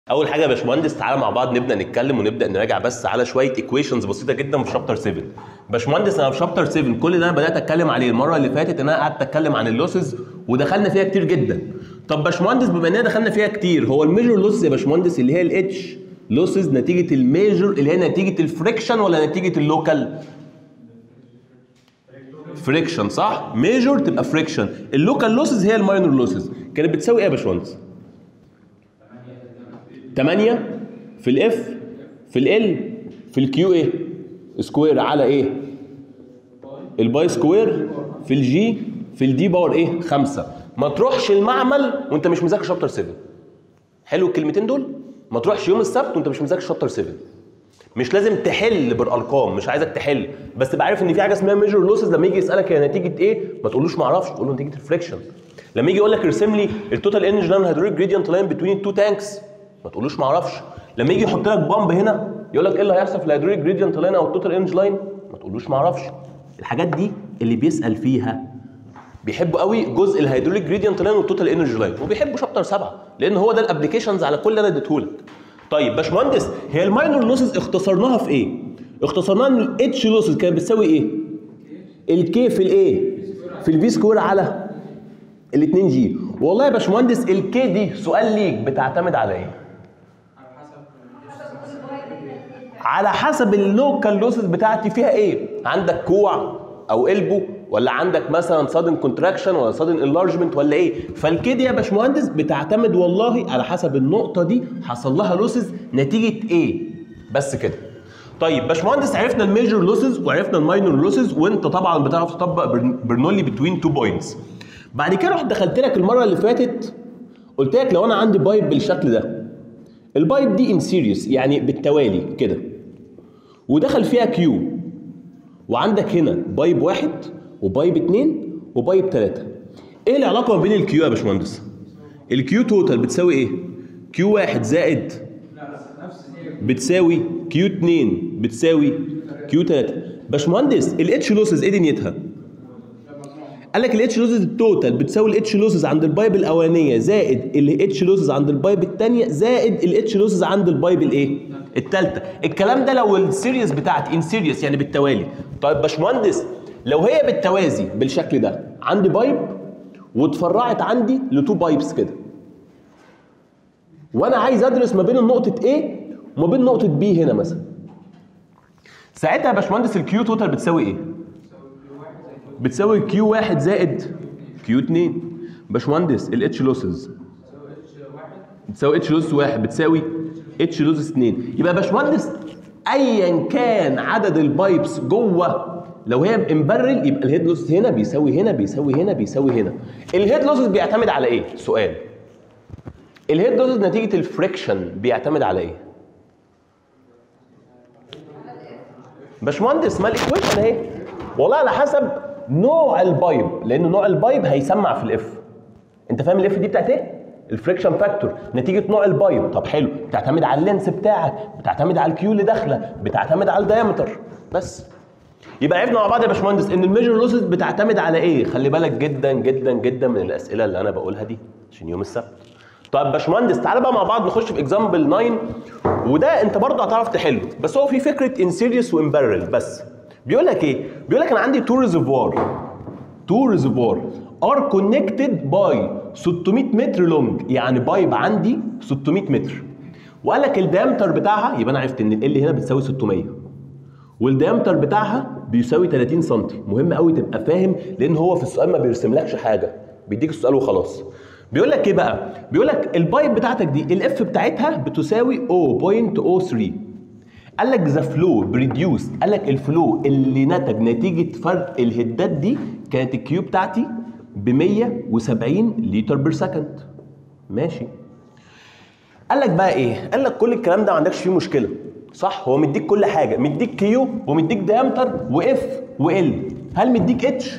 اول حاجه يا باشمهندس تعالى مع بعض نبدا نتكلم ونبدا نراجع بس على شويه ايكويشنز بسيطه جدا في شابتر 7 باشمهندس انا في شابتر 7 كل ده انا بدات اتكلم عليه المره اللي فاتت ان انا قعدت اتكلم عن اللوسز ودخلنا فيها كتير جدا طب باشمهندس بما اننا دخلنا فيها كتير هو الميجر لوسز يا باشمهندس اللي هي الاتش لوسز نتيجه الميجر اللي هي نتيجه الفريكشن ولا نتيجه اللوكال فريكشن صح ميجر تبقى فريكشن اللوكال لوسز هي الماينور لوسز كانت بتساوي ايه يا باشمهندس 8 في الاف في ال في الكيو ايه سكوير على ايه الباي سكوير في الجي في الدي باور ايه 5 ما تروحش المعمل وانت مش مذاكر شابتر 7 حلو الكلمتين دول ما تروحش يوم السبت وانت مش مذاكر شابتر 7 مش لازم تحل بالارقام مش عايزك تحل بس تبقى عارف ان في حاجه اسمها ميجر لوسز لما يجي يسالك هي نتيجه ايه ما تقولوش ما اعرفش تقول له نتيجه الفريكشن لما يجي يقول لك ارسم لي التوتال انرجي لاين هيدروليك جريدينت لاين بتوين التو تانكس ما تقولوش ما اعرفش لما يجي يحط لك بامب هنا يقول لك ايه اللي هيحصل في الهيدروليك جريدينت لاين او التوتال انرجي لاين ما تقولوش ما اعرفش الحاجات دي اللي بيسال فيها بيحبوا قوي جزء الهيدروليك جريدينت لاين والتوتال انرجي لاين وبيحبوا شابتر 7 لان هو ده الابلكيشنز على كل اللي انا اديته لك طيب باشمهندس هي الماينور لوسز اختصرناها في ايه اختصرناها ان الاتش لوسز كانت بتساوي ايه الكي في الايه في الفي سكوير على ال2 جي والله يا باشمهندس الكي دي سؤال ليك بتعتمد على ايه على حسب اللوكال لوسز بتاعتي فيها ايه عندك كوع او قلبه ولا عندك مثلا صادن كونتراكشن ولا صادن انلارجمنت ولا ايه فالكي دي يا باشمهندس بتعتمد والله على حسب النقطه دي حصل لها لوسز نتيجه ايه بس كده طيب باشمهندس عرفنا الميجر لوسز وعرفنا الماينور لوسز وانت طبعا بتعرف تطبق برنولي بتوين تو بوينتس بعد كده رحت دخلت لك المره اللي فاتت قلت لك لو انا عندي بايب بالشكل ده البايب دي ان سيريس يعني بالتوالي كده ودخل فيها كيو وعندك هنا بايب واحد وبايب اتنين وبايب تلاته ايه العلاقه ما بين الكيو يا باشمهندس الكيو توتال بتساوي ايه كيو واحد زائد بتساوي كيو 2 بتساوي كيو 3 باشمهندس الاتش لوسز ايه دنيتها؟ قال لك الاتش لوسز التوتال بتساوي الاتش لوسز عند البايب الاولانيه زائد الاتش لوسز عند البايب الثانيه زائد الاتش لوسز عند البايب الايه؟ الثالثه الكلام ده لو السيريس بتاعتي ان سيريس يعني بالتوالي طيب باشمهندس لو هي بالتوازي بالشكل ده عندي بايب واتفرعت عندي لتو بايبس كده وانا عايز ادرس ما بين النقطه A وما بين نقطه B هنا مثلا ساعتها يا باشمهندس الكيو توتال بتساوي ايه بتساوي كيو واحد زائد كيو 2 باشمهندس الاتش لوسز بتساوي اتش لوسز واحد بتساوي اتش لوسز 2 يبقى يا باشمهندس ايا كان عدد البايبس جوه لو هي امبرل يبقى الهيد لوسز هنا بيساوي هنا بيساوي هنا بيساوي هنا الهيد لوسز بيعتمد على ايه سؤال الهيد لوسز نتيجه الفريكشن بيعتمد على ايه باشمهندس ما الايكويشن اهي والله على حسب نوع البايب لان نوع البايب هيسمع في الاف انت فاهم الاف دي بتاعت ايه الفريكشن فاكتور نتيجه نوع البايب طب حلو بتعتمد على اللينس بتاعك بتعتمد على الكيو اللي داخله بتعتمد على الدايمتر بس يبقى عرفنا مع بعض يا باشمهندس ان الميجر لوسز بتعتمد على ايه خلي بالك جدا جدا جدا من الاسئله اللي انا بقولها دي عشان يوم السبت طب باشمهندس تعالى بقى مع بعض نخش في اكزامبل 9 وده انت برضه هتعرف تحله بس هو في فكره ان سيريس وامبرل بس بيقول لك ايه بيقول لك انا عندي تو ريزرفوار تو ريزرفوار ار كونكتد باي 600 متر لونج يعني بايب عندي 600 متر وقال لك الديامتر بتاعها يبقى انا عرفت ان ال هنا بتساوي 600 والديامتر بتاعها بيساوي 30 سم مهم قوي تبقى فاهم لان هو في السؤال ما بيرسملكش حاجه بيديك السؤال وخلاص بيقول لك ايه بقى بيقول لك البايب بتاعتك دي الاف بتاعتها بتساوي 0.03 قال لك ذا فلو بريديوس قال لك الفلو اللي نتج نتيجه فرق الهدات دي كانت الكيو بتاعتي ب 170 لتر بير سكند ماشي قال لك بقى ايه قال لك كل الكلام ده ما عندكش فيه مشكله صح هو مديك كل حاجه مديك كيو ومديك ديامتر واف وال هل مديك اتش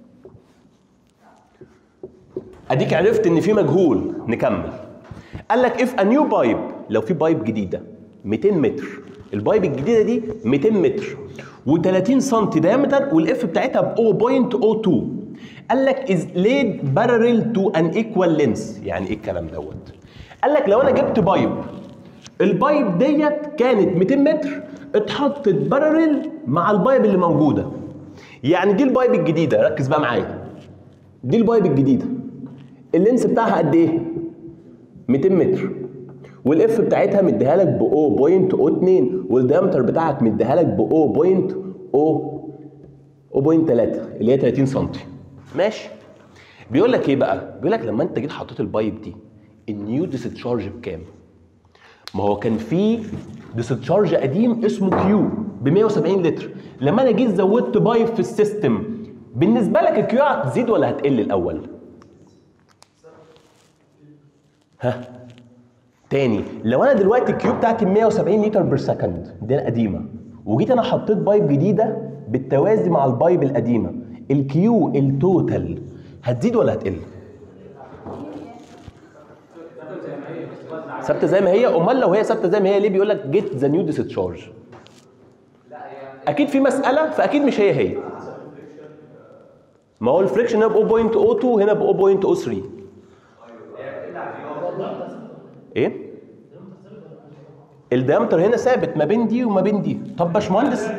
اديك عرفت ان في مجهول نكمل قال لك اف ا نيو بايب لو في بايب جديده 200 متر البايب الجديده دي 200 متر و30 سم دايمتر والاف بتاعتها ب 0.02 قال لك از ليد بارل تو ان ايكوال لينس يعني ايه الكلام دوت قال لك لو انا جبت بايب البايب ديت كانت 200 متر اتحطت بارلل مع البايب اللي موجوده يعني دي البايب الجديده ركز بقى معايا دي البايب الجديده اللينس بتاعها قد ايه 200 متر والاف بتاعتها مديها لك ب 0.02 والديامتر بتاعك مديها لك ب 0.0 0.3 اللي هي 30 سم ماشي بيقول لك ايه بقى بيقول لك لما انت جيت حطيت البايب دي النيو ديستشارج بكام ما هو كان في ديستشارج قديم اسمه كيو ب 170 لتر لما انا جيت زودت بايب في السيستم بالنسبه لك الكيو هتزيد ولا هتقل الاول ها تاني لو انا دلوقتي الكيو بتاعتي 170 لتر بير سكند دي القديمه وجيت انا حطيت بايب جديده بالتوازي مع البايب القديمه الكيو التوتال هتزيد ولا هتقل؟ ثابته زي ما هي امال لو هي ثابته زي ما هي ليه بيقول لك جيت ذا نيو ديسشارج اكيد في مساله فاكيد مش هي هي ما هو الفريكشن هنا ب 0.02 هنا ب 0.03 ايه الديامتر هنا ثابت ما بين دي وما بين دي طب باشمهندس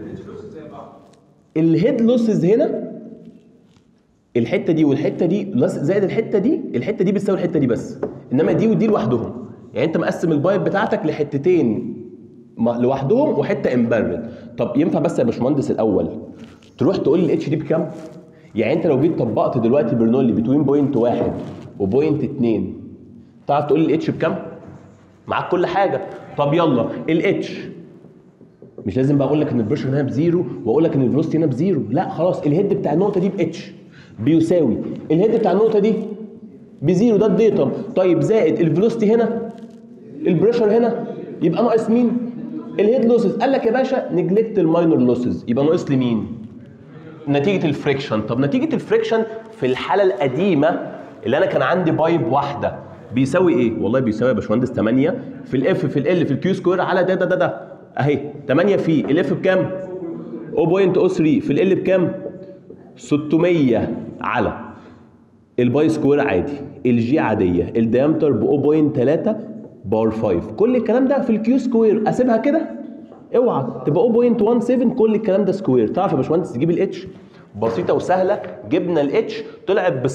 الهيد لوسز هنا الحته دي والحته دي بلس زائد الحته دي الحته دي بتساوي الحته دي بس انما دي ودي لوحدهم يعني انت مقسم البايب بتاعتك لحتتين م- لوحدهم وحته امبارل طب ينفع بس يا باشمهندس الاول تروح تقول لي الاتش دي بكام يعني انت لو جيت طبقت دلوقتي برنولي بتوين بوينت واحد وبوينت اتنين تعرف تقول لي الاتش بكام معاك كل حاجه طب يلا الاتش مش لازم بقى اقول لك ان البريشر هنا بزيرو واقول لك ان الفيلوسيتي هنا بزيرو لا خلاص الهيد بتاع النقطه دي باتش بيساوي الهيد بتاع النقطه دي بزيرو ده الديتم طيب زائد الفيلوسيتي هنا البريشر هنا يبقى ناقص مين الهيد لوسز قال لك يا باشا نجلكت الماينور لوسز يبقى ناقص لي مين نتيجه الفريكشن طب نتيجه الفريكشن في الحاله القديمه اللي انا كان عندي بايب واحده بيساوي ايه والله بيساوي يا باشمهندس 8 في الاف في ال في الكيو سكوير على ده ده ده ده اهي 8 في الاف بكام 0.03 في ال بكام 600 على الباي سكوير عادي الجي عاديه الديامتر ب 0.3 بار 5 كل الكلام ده في الكيو سكوير اسيبها كده اوعى تبقى 0.17 كل الكلام ده سكوير تعرف يا باشمهندس تجيب الاتش بسيطه وسهله جبنا الاتش طلعت ب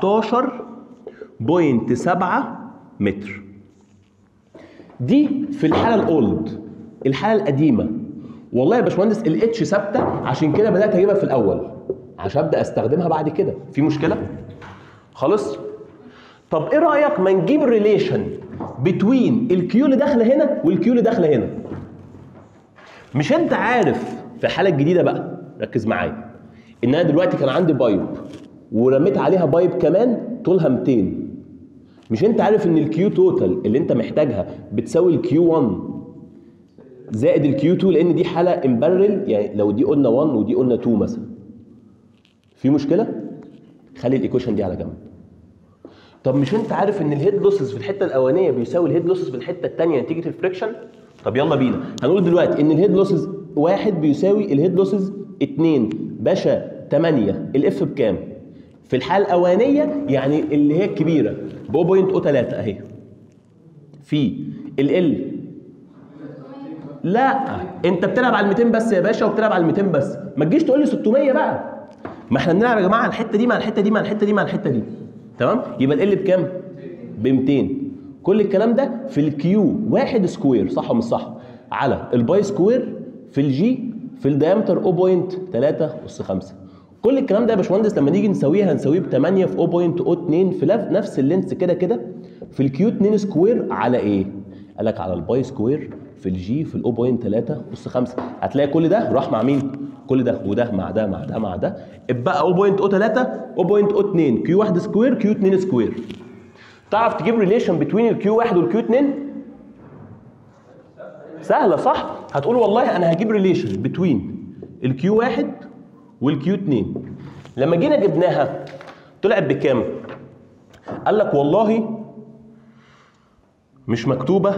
17.7 متر دي في الحاله الاولد الحاله القديمه والله يا باشمهندس الاتش ثابته عشان كده بدات اجيبها في الاول عشان ابدا استخدمها بعد كده في مشكله خلاص طب ايه رايك ما نجيب ريليشن بتوين الكيو اللي داخله هنا والكيو اللي داخله هنا مش انت عارف في الحاله الجديده بقى ركز معايا ان انا دلوقتي كان عندي بايب ورميت عليها بايب كمان طولها 200 مش انت عارف ان الكيو توتال اللي انت محتاجها بتساوي الكيو 1 زائد الكيو 2 لان دي حاله امبرل يعني لو دي قلنا 1 ودي قلنا 2 مثلا في مشكله خلي الايكويشن دي على جنب طب مش انت عارف ان الهيد لوسز في الحته الاولانيه بيساوي الهيد لوسز في الحته الثانيه نتيجه الفريكشن طب يلا بينا هنقول دلوقتي ان الهيد لوسز واحد بيساوي الهيد لوسز 2 باشا 8 الاف بكام في الحاله الاولانيه يعني اللي هي الكبيره ب 0.03 اهي في ال لا انت بتلعب على ال 200 بس يا باشا وبتلعب على ال 200 بس ما تجيش تقول لي 600 بقى ما احنا بنلعب يا جماعه على الحته دي مع الحته دي مع الحته دي مع الحته دي تمام يبقى ال بكام ب 200 كل الكلام ده في الكيو واحد سكوير صح ولا مش صح على الباي سكوير في الجي في الديامتر 0.3 اس 5 كل الكلام ده يا باشمهندس لما نيجي نسويه هنسويه ب 8 في 0.02 في لف- نفس اللينس كده كده في الكيو 2 سكوير على ايه؟ قال لك على الباي سكوير في الجي في ال 0.3 اس 5 هتلاقي كل ده راح مع مين؟ كل ده وده مع ده مع ده مع ده اتبقى 0.03 0.02 كيو 1 سكوير كيو 2 سكوير تعرف تجيب ريليشن بين الكيو 1 والكيو 2 سهله صح هتقول والله انا هجيب ريليشن بين الكيو 1 والكيو 2 لما جينا جبناها طلعت بكام قال لك والله مش مكتوبه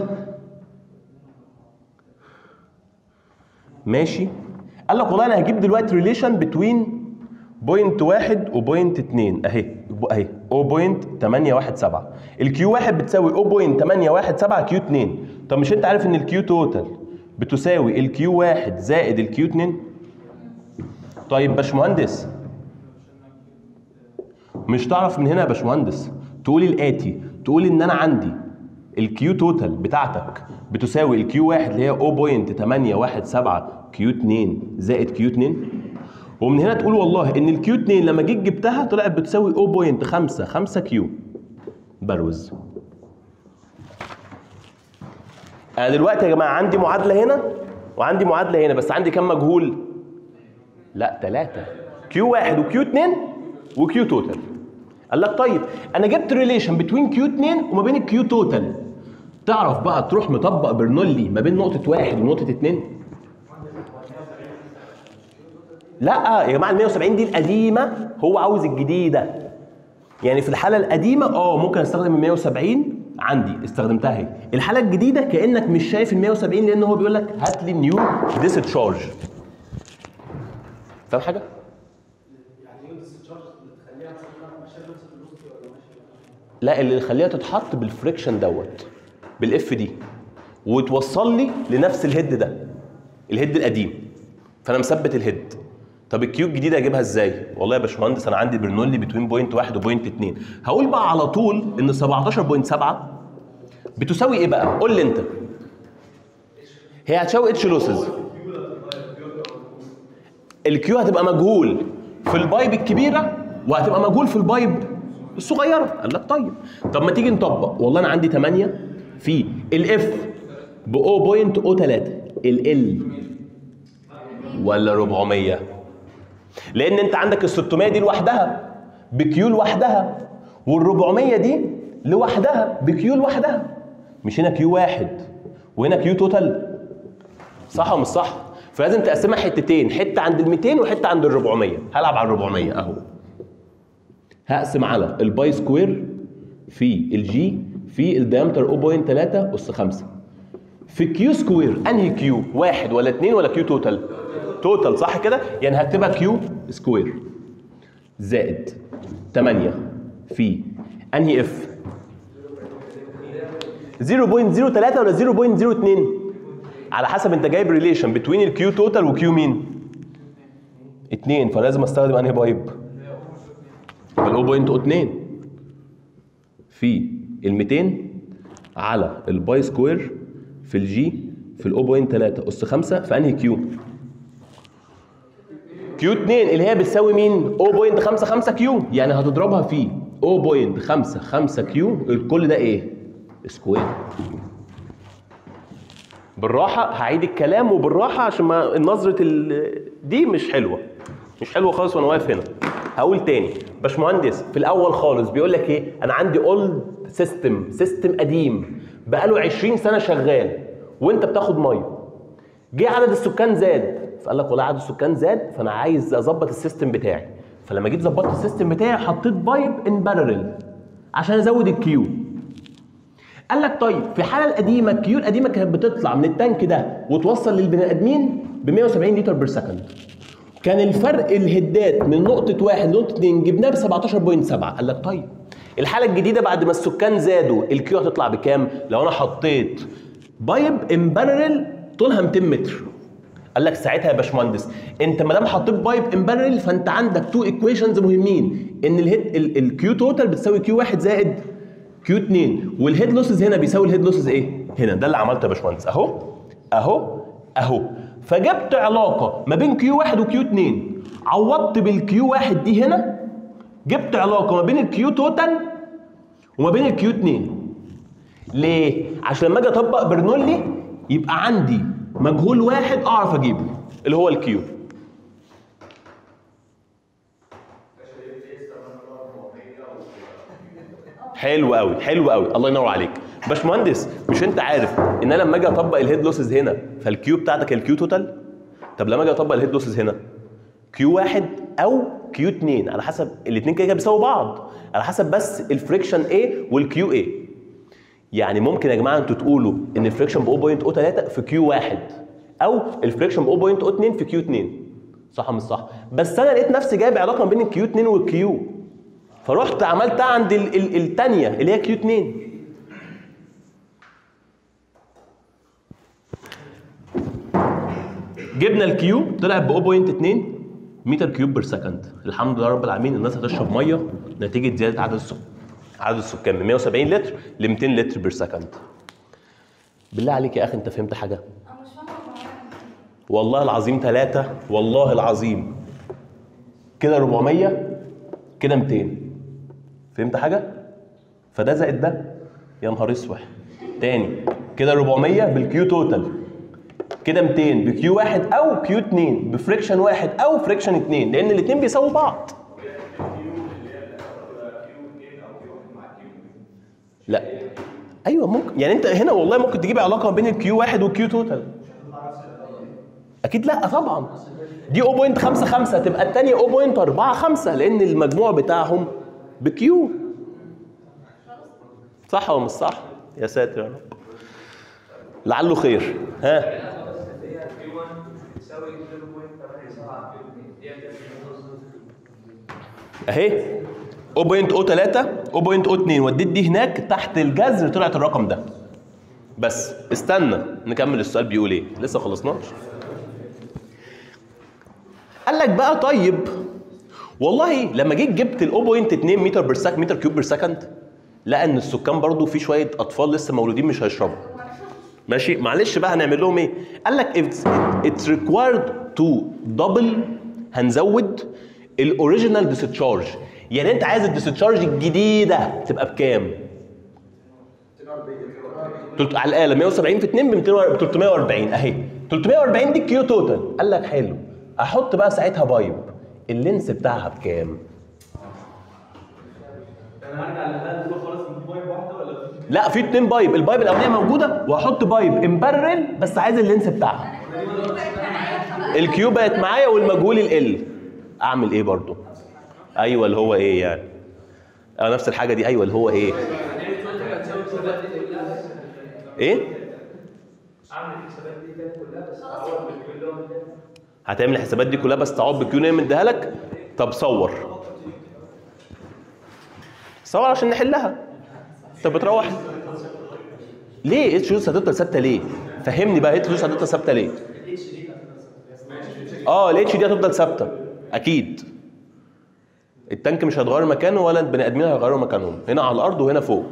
ماشي قال لك والله انا هجيب دلوقتي ريليشن بتوين بوينت واحد وبوينت اتنين اهي اهي 0.817 الكيو واحد بتساوي 0.817 كيو 2 طب مش انت عارف ان الكيو توتال بتساوي الكيو واحد زائد الكيو 2 طيب باشمهندس مش تعرف من هنا يا باشمهندس تقول الاتي تقول ان انا عندي الكيو توتال بتاعتك بتساوي الكيو واحد اللي هي 0.817 كيو 2 زائد كيو 2 ومن هنا تقول والله ان الكيو 2 لما جيت جبتها طلعت بتساوي 0.55 كيو بروز انا دلوقتي يا جماعه عندي معادله هنا وعندي معادله هنا بس عندي كام مجهول لا ثلاثة كيو واحد وكيو 2 وكيو توتال قال لك طيب انا جبت ريليشن بين كيو 2 وما بين الكيو توتال تعرف بقى تروح مطبق برنولي ما بين نقطة واحد ونقطة اتنين لا يا جماعة ال 170 دي القديمة هو عاوز الجديدة يعني في الحالة القديمة اه ممكن استخدم ال 170 عندي استخدمتها هي الحالة الجديدة كأنك مش شايف ال 170 لأن هو بيقول لك هات لي نيو ديسشارج فاهم حاجة؟ يعني ايه الديسشارج اللي تخليها مثلا ماشيه بنفس الفيلوسيتي ولا ماشيه لا اللي يخليها تتحط بالفريكشن دوت بالاف دي وتوصل لي لنفس الهيد ده الهيد القديم فانا مثبت الهيد طب الكيو الجديده اجيبها ازاي؟ والله يا باشمهندس انا عندي برنولي بتوين بوينت واحد وبوينت اتنين هقول بقى على طول ان 17.7 بتساوي ايه بقى؟ قول لي انت هي هتساوي اتش لوسز الكيو هتبقى مجهول في البايب الكبيره وهتبقى مجهول في البايب الصغيره قال لك طيب طب ما تيجي نطبق والله انا عندي 8 في الاف ب 0.03 ال ولا 400 لان انت عندك ال 600 دي لوحدها بكيو لوحدها وال 400 دي لوحدها بكيو لوحدها مش هنا كيو واحد وهنا كيو توتال صح ولا مش صح؟ فلازم تقسمها حتتين حته عند ال 200 وحته عند ال 400 هلعب على ال 400 اهو هقسم على الباي سكوير في الجي في الديامتر 0.3 اس 5 في كيو سكوير انهي كيو واحد ولا اتنين ولا كيو توتال توتال صح كده يعني هكتبها كيو سكوير زائد 8 في انهي اف 0.03 ولا 0.02 على حسب انت جايب ريليشن بين الكيو توتال وكيو مين 2 فلازم استخدم انهي بايب ال 0.02 في ال 200 على الباي سكوير في الجي في ال 0.3 اس 5 في انهي كيو كيو 2 اللي هي بتساوي مين 0.55 كيو يعني هتضربها في 0.55 كيو الكل ده ايه سكوير بالراحه هعيد الكلام وبالراحه عشان ما النظره ال- دي مش حلوه مش حلوه خالص وانا واقف هنا هقول تاني باشمهندس في الاول خالص بيقول لك ايه انا عندي اولد سيستم سيستم قديم بقاله 20 سنه شغال وانت بتاخد ميه جه عدد السكان زاد فقال لك والله عدد السكان زاد فانا عايز اظبط السيستم بتاعي فلما جيت ظبطت السيستم بتاعي حطيت بايب ان بارلل عشان ازود الكيو قال لك طيب في الحاله القديمه الكيو القديمه كانت بتطلع من التانك ده وتوصل للبني ادمين ب 170 لتر بير سكند كان الفرق الهدات من نقطة واحد لنقطة اتنين جبناه ب 17.7 قال لك طيب الحالة الجديدة بعد ما السكان زادوا الكيو هتطلع بكام؟ لو أنا حطيت بايب ان بارلل طولها 200 متر قال لك ساعتها يا باشمهندس انت ما دام حطيت بايب ان بارلل فانت عندك تو ايكويشنز مهمين ان الهيد الكيو توتال بتساوي كيو واحد زائد كيو 2 والهيد لوسز هنا بيساوي الهيد لوسز ايه؟ هنا ده اللي عملته يا باشمهندس اهو اهو اهو فجبت علاقه ما بين كيو 1 وكيو 2 عوضت بالكيو 1 دي هنا جبت علاقه ما بين الكيو توتال وما بين الكيو 2 ليه؟ عشان لما اجي اطبق برنولي يبقى عندي مجهول واحد اعرف اجيبه اللي هو الكيو حلو قوي حلو قوي الله ينور عليك باشمهندس مش انت عارف ان انا لما اجي اطبق الهيد لوسز هنا فالكيو بتاعتك الكيو توتال طب لما اجي اطبق الهيد لوسز هنا كيو واحد او كيو 2 على حسب الاثنين كده كده بيساووا بعض على حسب بس الفريكشن ايه والكيو ايه يعني ممكن يا جماعه انتوا تقولوا ان الفريكشن ب 0.03 في كيو واحد او الفريكشن ب 0.02 في كيو 2 صح ولا مش صح بس انا لقيت نفسي جايب علاقه ما بين الكيو 2 والكيو فرحت عملتها عند ال- ال- التانية اللي هي كيو 2 جبنا الكيو طلع ب 0.2 متر كيوب بير سكند الحمد لله رب العالمين الناس هتشرب ميه نتيجه زياده عدد السكان عدد السكان من 170 لتر ل 200 لتر بير سكند بالله عليك يا اخي انت فهمت حاجه انا مش فاهمه معايا. والله العظيم ثلاثة والله العظيم كده 400 كده 200 فهمت حاجة؟ فده زائد ده يا نهار اسود تاني كده 400 بالكيو توتال كده 200 بكيو واحد او كيو 2 بفريكشن واحد او فريكشن 2 لان الاثنين بيساووا بعض لا ايوه ممكن يعني انت هنا والله ممكن تجيب علاقه بين الكيو واحد والكيو توتال اكيد لا طبعا دي 0.55 تبقى الثانيه 0.45 لان المجموع بتاعهم بكيو صح ولا مش صح يا ساتر يا رب لعله خير ها اهي 0.03 0.02 وديت دي هناك تحت الجذر طلعت الرقم ده بس استنى نكمل السؤال بيقول ايه لسه خلصناش قال لك بقى طيب والله لما جيت جبت ال 0.2 متر بير سكند متر كيوب بير سكند لقى ان السكان برضو في شويه اطفال لسه مولودين مش هيشربوا ماشي معلش بقى هنعمل لهم ايه قال لك if it's required to double هنزود الاوريجينال ديسشارج يعني انت عايز الديسشارج الجديده تبقى بكام تلت- على الاله 170 في 2 ب 340 اهي 340 دي كيو توتال قال لك حلو احط بقى ساعتها بايب اللينس بتاعها بكام انا هرجع للبلد دول خلاص نجيب بايب واحده ولا في لا في اتنين بايب البايب الاولانيه موجوده واحط بايب امبرل بس عايز اللينس بتاعها الكيو بقت معايا والمجهول ال اعمل ايه برضو ايوه اللي هو ايه يعني اه نفس الحاجه دي ايوه اللي هو ايه ايه هتعمل الحسابات دي كلها بس تعوض بالكيو اللي أنا مديها لك طب صور صور عشان نحلها انت بتروح ليه اتش يوز هتفضل ثابته ليه؟ فهمني بقى اتش يوز هتفضل ثابته ليه؟ اه الاتش دي هتفضل ثابته اكيد التانك مش هيتغير مكانه ولا البني ادمين هيغيروا مكانهم هنا على الارض وهنا فوق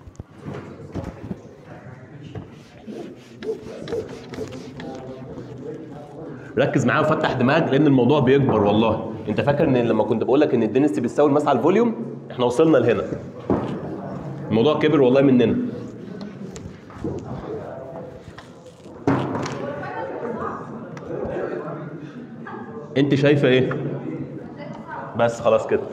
ركز معايا وفتح دماغك لان الموضوع بيكبر والله انت فاكر ان لما كنت بقول لك ان الدنسيتي بتساوي الماس على الفوليوم احنا وصلنا لهنا الموضوع كبر والله مننا انت شايفه ايه بس خلاص كده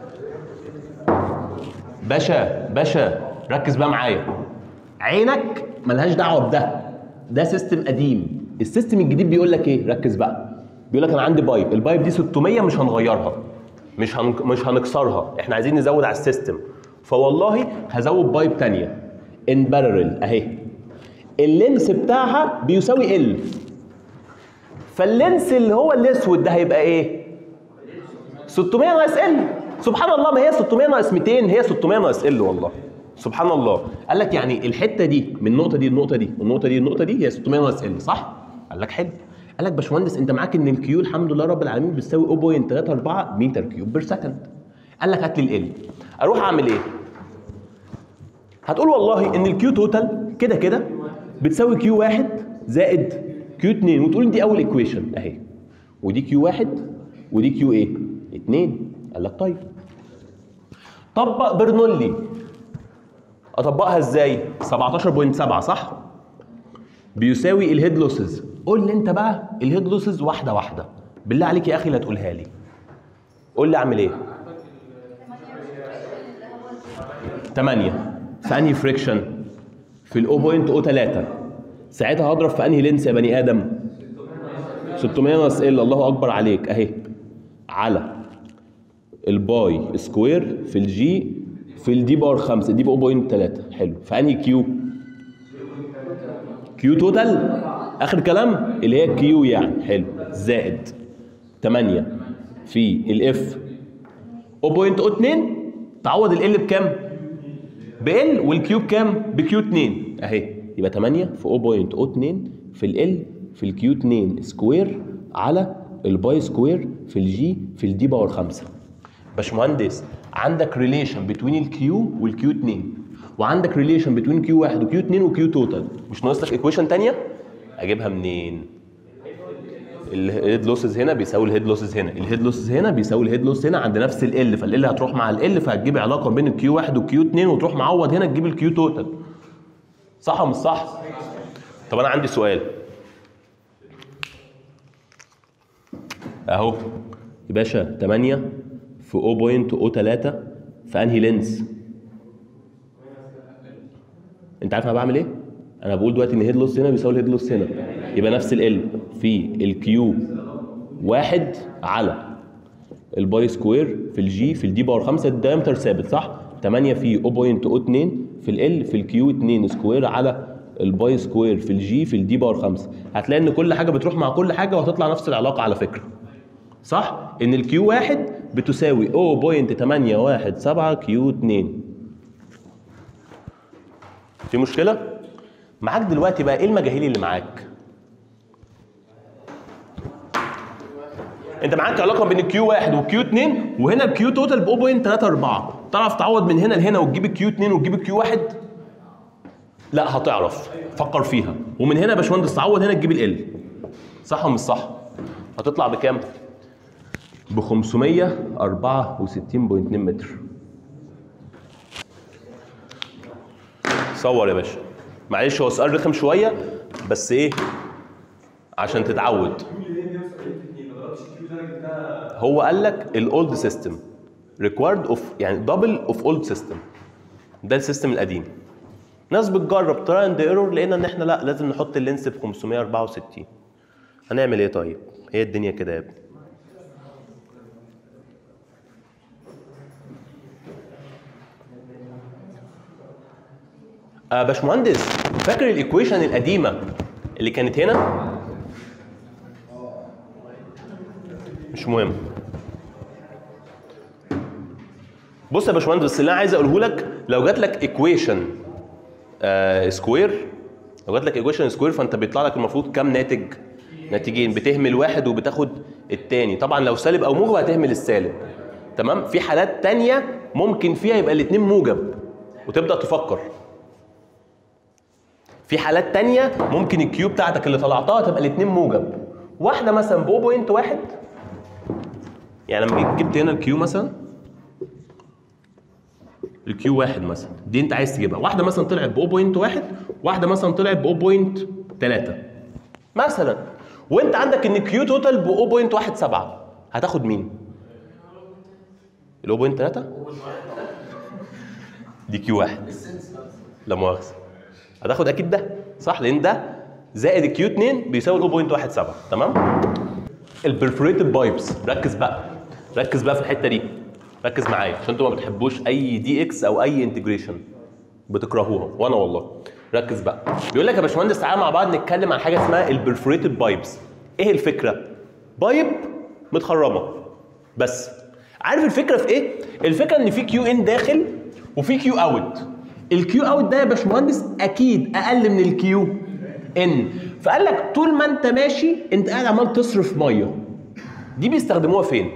باشا باشا ركز بقى معايا عينك ملهاش دعوه بده ده سيستم قديم السيستم الجديد بيقول لك ايه ركز بقى بيقول لك انا عندي بايب البايب دي 600 مش هنغيرها مش هن... مش هنكسرها احنا عايزين نزود على السيستم فوالله هزود بايب تانية ان بارل اهي اللينس بتاعها بيساوي ال فاللينس اللي هو الاسود ده هيبقى ايه 600 ناقص ال سبحان الله ما هي 600 ناقص 200 هي 600 ناقص ال والله سبحان الله قال لك يعني الحته دي من النقطه دي النقطه دي والنقطه دي النقطه دي هي 600 ناقص ال صح قال لك حلو قال لك باشمهندس انت معاك ان الكيو الحمد لله رب العالمين بتساوي 0.34 متر كيوب بير سكند قال لك هات لي ال اروح اعمل ايه هتقول والله ان الكيو توتال كده كده بتساوي كيو واحد زائد كيو 2 وتقول دي اول ايكويشن اهي ودي كيو واحد ودي كيو ايه 2 قال لك طيب طبق برنولي اطبقها ازاي 17.7 صح بيساوي الهيد لوسز قول لي انت بقى الهيد لوسز واحده واحده بالله عليك يا اخي لا تقولها لي قول لي اعمل ايه 8 في انهي فريكشن في ال 0.03 ساعتها هضرب في انهي لينس يا بني ادم 600 ناقص ال الله اكبر عليك اهي على الباي سكوير في الجي في الدي بار 5 دي ب 0.3 حلو في انهي كيو كيو توتال اخر كلام اللي هي كيو يعني حلو زائد 8 في الاف 0.02 تعوض ال بكام؟ ب ال والكيو بكام؟ بكيو 2 اهي يبقى 8 في 0.02 في ال في الكيو 2 سكوير على الباي سكوير في الجي في الدي باور 5 باشمهندس عندك ريليشن بين الكيو والكيو 2 وعندك ريليشن بين كيو 1 وكيو 2 وكيو توتال مش ناقص لك ايكويشن ثانيه اجيبها منين الهيد لوسز هنا بيساوي الهيد لوسز هنا الهيد لوسز هنا بيساوي الهيد لوس هنا عند نفس ال فال هتروح مع ال فهتجيب علاقه بين الكيو 1 والكيو 2 وتروح معوض هنا تجيب الكيو توتال صح ولا مش صح طب انا عندي سؤال اهو يا باشا 8 في 0.03 في انهي لينز انت عارف انا بعمل ايه انا بقول دلوقتي ان هيد لوس هنا بيساوي الهيد لوس هنا يبقى نفس ال في الكيو واحد على الباي سكوير في الجي في الدي باور 5 الدايمتر ثابت صح 8 في 0.02 في ال في الكيو 2 سكوير على الباي سكوير في الجي في الدي باور 5 هتلاقي ان كل حاجه بتروح مع كل حاجه وهتطلع نفس العلاقه على فكره صح ان الكيو واحد بتساوي 0.817 كيو 2 في مشكله معاك دلوقتي بقى ايه المجاهيل اللي معاك انت معاك علاقه بين الكيو 1 والكيو 2 وهنا الكيو توتال ب 0.34 تعرف تعوض من هنا لهنا وتجيب الكيو 2 وتجيب الكيو 1 لا هتعرف فكر فيها ومن هنا يا باشمهندس تعوض هنا تجيب ال صح ولا مش صح هتطلع بكام ب 564.2 متر صور يا باشا معلش هو سؤال رخم شويه بس ايه عشان تتعود هو قال لك الاولد سيستم ريكوايرد اوف يعني دبل اوف اولد سيستم ده السيستم القديم ناس بتجرب تراي اند ايرور لقينا ان احنا لا لازم نحط اللينس ب 564 هنعمل ايه طيب هي الدنيا كده يا ابني آه باشمهندس فاكر الايكويشن القديمه اللي كانت هنا مش مهم بص يا باشمهندس اللي انا عايز اقوله لك لو جات لك ايكويشن آه سكوير لو جات لك ايكويشن سكوير فانت بيطلع لك المفروض كام ناتج ناتجين بتهمل واحد وبتاخد التاني طبعا لو سالب او موجب هتهمل السالب تمام في حالات تانية ممكن فيها يبقى الاثنين موجب وتبدا تفكر في حالات تانية ممكن الكيو بتاعتك اللي طلعتها تبقى الاثنين موجب واحده مثلا ب 0.1 يعني لما جيت جبت هنا الكيو مثلا الكيو واحد مثلا دي انت عايز تجيبها واحده مثلا طلعت ب 0.1 واحده مثلا طلعت ب 0.3 مثلا وانت عندك ان الكيو توتال ب 0.17 هتاخد مين؟ ال 0.3 دي كيو واحد لا مؤاخذه هتاخد اكيد ده صح لان ده زائد الكيو 2 بيساوي 0.17 تمام البرفوريتد بايبس ركز بقى ركز بقى في الحته دي ركز معايا عشان انتوا ما بتحبوش اي دي اكس او اي انتجريشن بتكرهوها وانا والله ركز بقى بيقول لك يا باشمهندس تعالى مع بعض نتكلم عن حاجه اسمها البرفوريتد بايبس ايه الفكره بايب متخرمه بس عارف الفكره في ايه الفكره ان في كيو ان داخل وفي كيو اوت الكيو اوت ده يا باشمهندس اكيد اقل من الكيو ان فقال لك طول ما انت ماشي انت قاعد عمال تصرف ميه دي بيستخدموها فين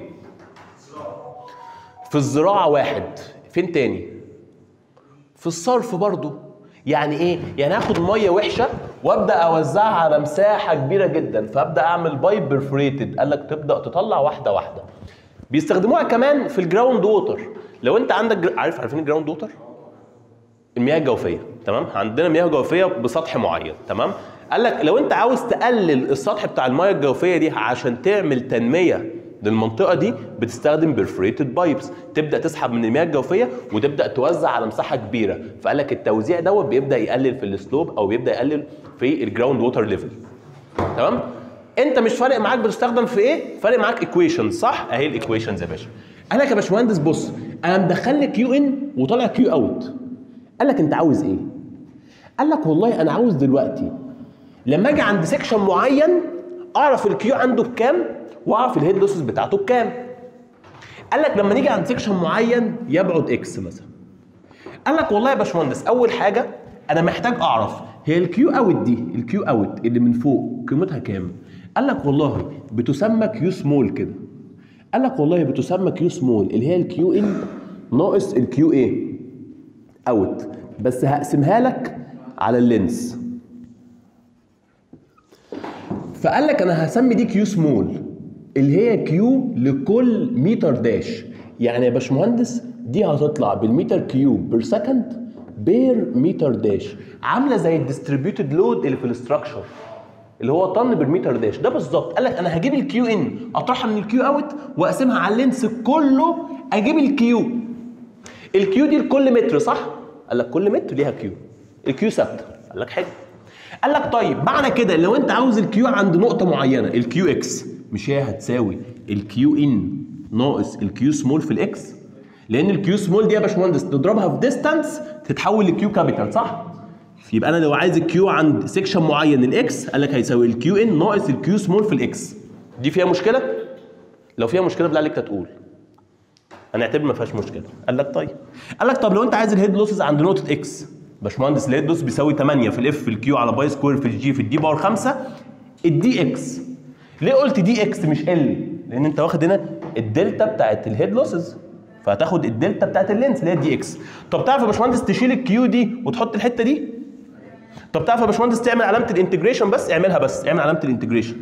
في الزراعه واحد فين تاني في الصرف برضو يعني ايه يعني اخد ميه وحشه وابدا اوزعها على مساحه كبيره جدا فابدا اعمل بايب برفوريتد قال لك تبدا تطلع واحده واحده بيستخدموها كمان في الجراوند ووتر لو انت عندك جر... عارف عارفين الجراوند ووتر المياه الجوفيه تمام عندنا مياه جوفيه بسطح معين تمام قال لك لو انت عاوز تقلل السطح بتاع المياه الجوفيه دي عشان تعمل تنميه للمنطقه دي بتستخدم برفوريتد بايبس تبدا تسحب من المياه الجوفيه وتبدا توزع على مساحه كبيره فقال لك التوزيع دوت بيبدا يقلل في السلوب او بيبدا يقلل في الجراوند ووتر ليفل تمام انت مش فارق معاك بتستخدم في ايه فارق معاك ايكويشن صح اهي الايكويشنز يا باشا قال لك يا باشمهندس بص انا مدخل لك كيو ان وطالع كيو اوت قال لك انت عاوز ايه قال لك والله انا عاوز دلوقتي لما اجي عند سيكشن معين اعرف الكيو عنده بكام واعرف الهيد لوسز بتاعته بكام قال لك لما نيجي عند سيكشن معين يبعد اكس مثلا قال لك والله يا باشمهندس اول حاجه انا محتاج اعرف هي الكيو اوت دي الكيو اوت اللي من فوق قيمتها كام قال لك والله بتسمى كيو سمول كده قال لك والله بتسمى كيو سمول اللي هي الكيو ان ناقص الكيو ايه اوت بس هقسمها لك على اللينس فقال لك انا هسمي دي كيو سمول اللي هي كيو لكل متر داش يعني يا باشمهندس دي هتطلع بالمتر كيوب بير سكند بير متر داش عامله زي الديستريبيوتد لود اللي في الاستراكشر اللي هو طن بالمتر داش ده بالظبط قال لك انا هجيب الكيو ان اطرحها من الكيو اوت واقسمها على اللينس كله اجيب الكيو الكيو دي لكل متر صح قال لك كل متر ليها كيو الكيو ثابته قال لك حلو قال لك طيب معنى كده لو انت عاوز الكيو عند نقطه معينه الكيو اكس مش هي هتساوي الكيو ان ناقص الكيو سمول في الاكس لان الكيو سمول دي يا باشمهندس تضربها في ديستانس تتحول لكيو كابيتال صح يبقى انا لو عايز الكيو عند سيكشن معين الاكس قال لك هيساوي الكيو ان ناقص الكيو سمول في الاكس دي فيها مشكله لو فيها مشكله بالله عليك تقول هنعتبر ما فيهاش مشكله قال لك طيب قال لك طب لو انت عايز الهيد لوسز عند نقطه اكس باشمهندس الهيد لوس بيساوي 8 في الاف في الكيو على باي سكوير في الجي في الدي باور 5 الدي اكس ليه قلت دي اكس مش ال لان انت واخد هنا الدلتا بتاعت الهيد لوسز فهتاخد الدلتا بتاعت اللينس اللي هي دي اكس طب تعرف يا باشمهندس تشيل الكيو دي وتحط الحته دي طب تعرف يا باشمهندس تعمل علامه الانتجريشن بس اعملها بس اعمل علامه الانتجريشن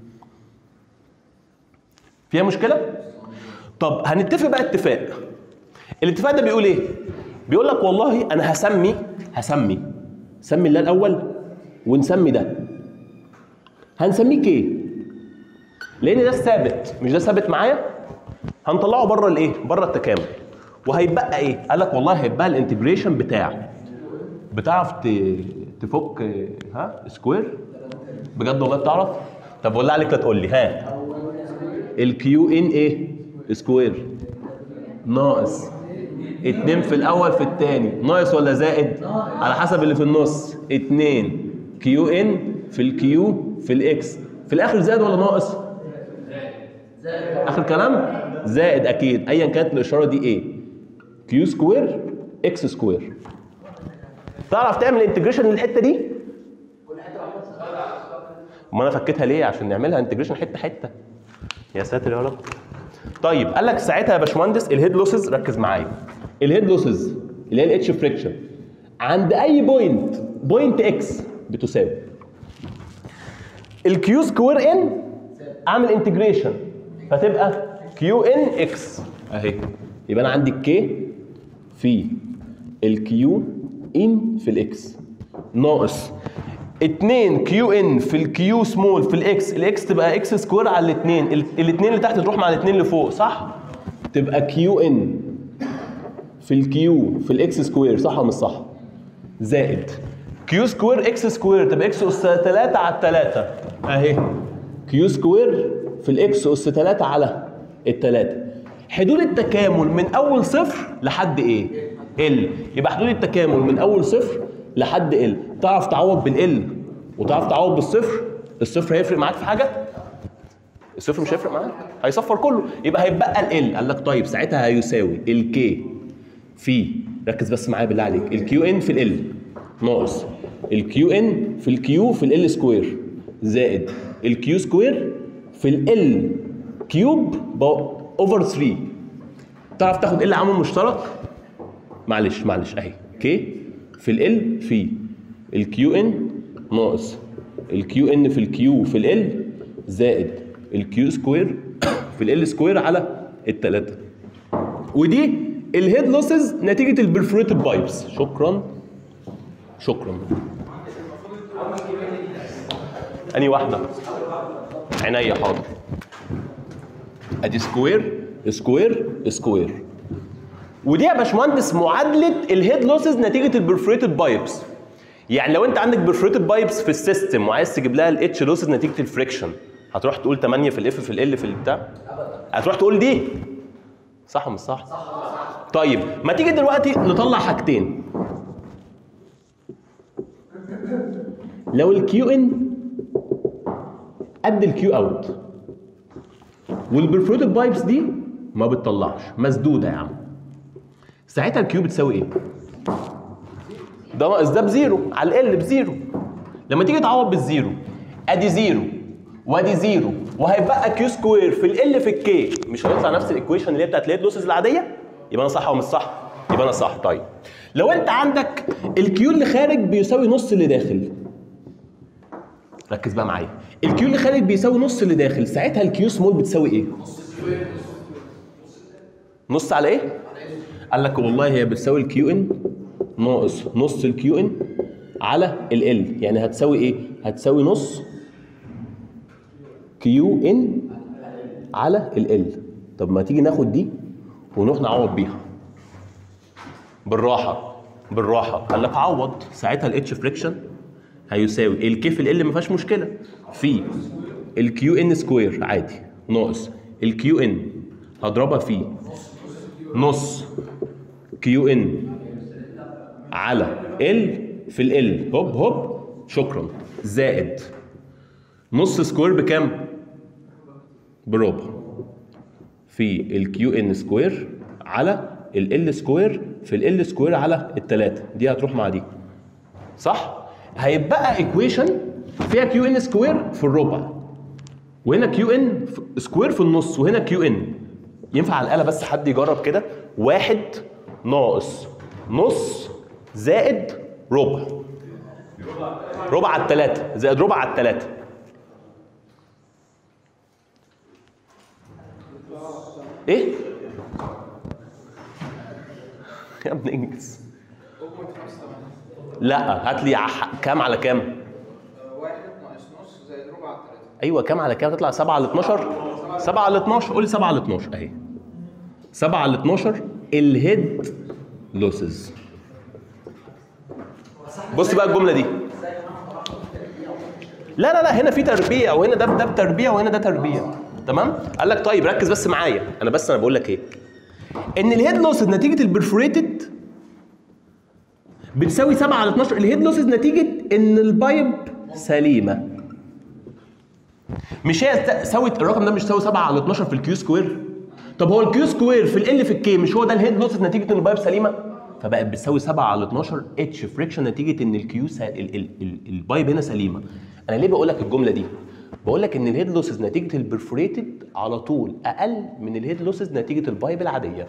فيها مشكله طب هنتفق بقى اتفاق الاتفاق ده بيقول ايه بيقول لك والله انا هسمي هسمي سمي الله الاول ونسمي ده هنسميه كي لان ده الثابت مش ده ثابت معايا هنطلعه بره الايه بره التكامل وهيتبقى ايه قال لك والله هيتبقى الانتجريشن بتاع بتعرف ت- تفك ها سكوير بجد والله بتعرف طب والله عليك لا تقول لي ها الكيو ان ايه سكوير ناقص اتنين في الاول في التاني ناقص ولا زائد على حسب اللي في النص اتنين كيو ان في الكيو في الاكس في الاخر زائد ولا ناقص اخر كلام زائد اكيد ايا كانت الاشاره دي ايه كيو سكوير اكس سكوير تعرف تعمل انتجريشن للحته دي ما انا فكيتها ليه عشان نعملها انتجريشن حته حته يا ساتر يا رب طيب قال لك ساعتها يا باشمهندس الهيد لوسز ركز معايا الهيد لوسز اللي هي الاتش فريكشن عند اي بوينت بوينت اكس بتساوي الكيو سكوير ان اعمل انتجريشن فتبقى كيو ان اكس اهي يبقى انا عندي الكي في الكيو ان في الاكس ناقص 2 كيو ان في الكيو سمول في الاكس الاكس تبقى اكس سكوير على الاثنين الاثنين اللي تحت تروح مع الاثنين اللي فوق صح تبقى كيو ان في الكيو في الاكس سكوير صح ولا مش صح زائد كيو سكوير اكس سكوير تبقى اكس اس 3 على 3 اهي كيو سكوير في الاكس اس 3 على الثلاثة حدود التكامل من اول صفر لحد ايه ال يبقى حدود التكامل من اول صفر لحد ال تعرف تعوض بالال وتعرف تعوض بالصفر الصفر هيفرق معاك في حاجه الصفر مش هيفرق معاك هيصفر كله يبقى هيبقى ال قال لك طيب ساعتها هيساوي الكي في ركز بس معايا بالله عليك الكيو ان في ال ناقص الكيو ان في الكيو في ال سكوير زائد الكيو سكوير في ال كيوب اوفر 3 تعرف تاخد ال عامل مشترك معلش معلش اهي كي في ال في الكيو ان ناقص الكيو ان في الكيو في ال زائد الكيو سكوير في ال سكوير على الثلاثه ودي الهيد لوسز نتيجه البرفوريتد بايبس شكرا شكرا اني واحده عينيا حاضر ادي سكوير سكوير سكوير ودي يا باشمهندس معادله الهيد لوسز نتيجه البرفوريتد بايبس يعني لو انت عندك برفوريتد بايبس في السيستم وعايز تجيب لها الاتش لوسز نتيجه الفريكشن هتروح تقول 8 في الاف في ال في البتاع هتروح تقول دي صح ولا مش صح؟ طيب ما تيجي دلوقتي نطلع حاجتين لو الكيو ان قد الكيو اوت والبرفوريتد بايبس دي ما بتطلعش مسدوده يا عم ساعتها الكيو بتساوي ايه؟ ده ناقص ده بزيرو على ال بزيرو لما تيجي تعوض بالزيرو ادي زيرو وادي زيرو وهيبقى كيو سكوير في ال في الكي مش هيطلع نفس الايكويشن اللي هي بتاعت الهيد لوسز العاديه يبقى انا صح او مش صح يبقى انا صح طيب لو انت عندك الكيو اللي خارج بيساوي نص اللي داخل ركز بقى معايا الكيو اللي خارج بيساوي نص اللي داخل ساعتها الكيو سمول بتساوي ايه نص على ايه قال لك والله هي بتساوي الكيو ان ناقص نص الكيو ان على ال ال يعني هتساوي ايه هتساوي نص كيو ان على ال ال طب ما تيجي ناخد دي ونروح نعوض بيها بالراحه بالراحه قال لك عوض ساعتها الاتش فريكشن هيساوي الكي في ال ما فيهاش مشكله في الكيو ان سكوير عادي ناقص الكيو ان هضربها في نص كيو ان على ال في ال ال هوب هوب شكرا زائد نص سكوير بكام؟ بربع في الكيو ان سكوير على ال ال سكوير في ال ال سكوير على التلاتة دي هتروح مع دي صح؟ هيبقى ايكويشن فيها كيو ان سكوير في الربع وهنا كيو ان سكوير في النص وهنا كيو ان ينفع على الاله بس حد يجرب كده واحد ناقص نص زائد ربع ربع على التلاتة زائد ربع على التلاتة ايه؟ يا ابني انجز لا هات لي ع- كام على كام؟ واحد ناقص نص زائد ربع على تلاتة ايوه كام على كام تطلع 7 على 12 7 على 12 قول لي 7 على 12 اهي 7 على 12 الهيد لوسز بص بقى الجمله دي لا لا لا هنا في تربيع وهنا ده ده بتربيع وهنا ده تربيع تمام قال لك طيب ركز بس معايا انا بس انا بقول لك ايه ان الهيد لوسز نتيجه البرفوريتد بتساوي 7 على 12 الهيد لوسز نتيجه ان البايب سليمه مش هي ت- سوت الرقم ده مش ساوي 7 على 12 في الكيو سكوير طب هو الكيو سكوير في ال في الكي مش هو ده الهيد لوسز نتيجه ان البايب سليمه فبقت بتساوي 7 على 12 اتش فريكشن نتيجه ان الكيو سا... ال... ال... ال... البايب هنا سليمه انا ليه بقول لك الجمله دي بقول لك ان الهيد لوسز نتيجه البرفوريتد على طول اقل من الهيد لوسز نتيجه البايب العاديه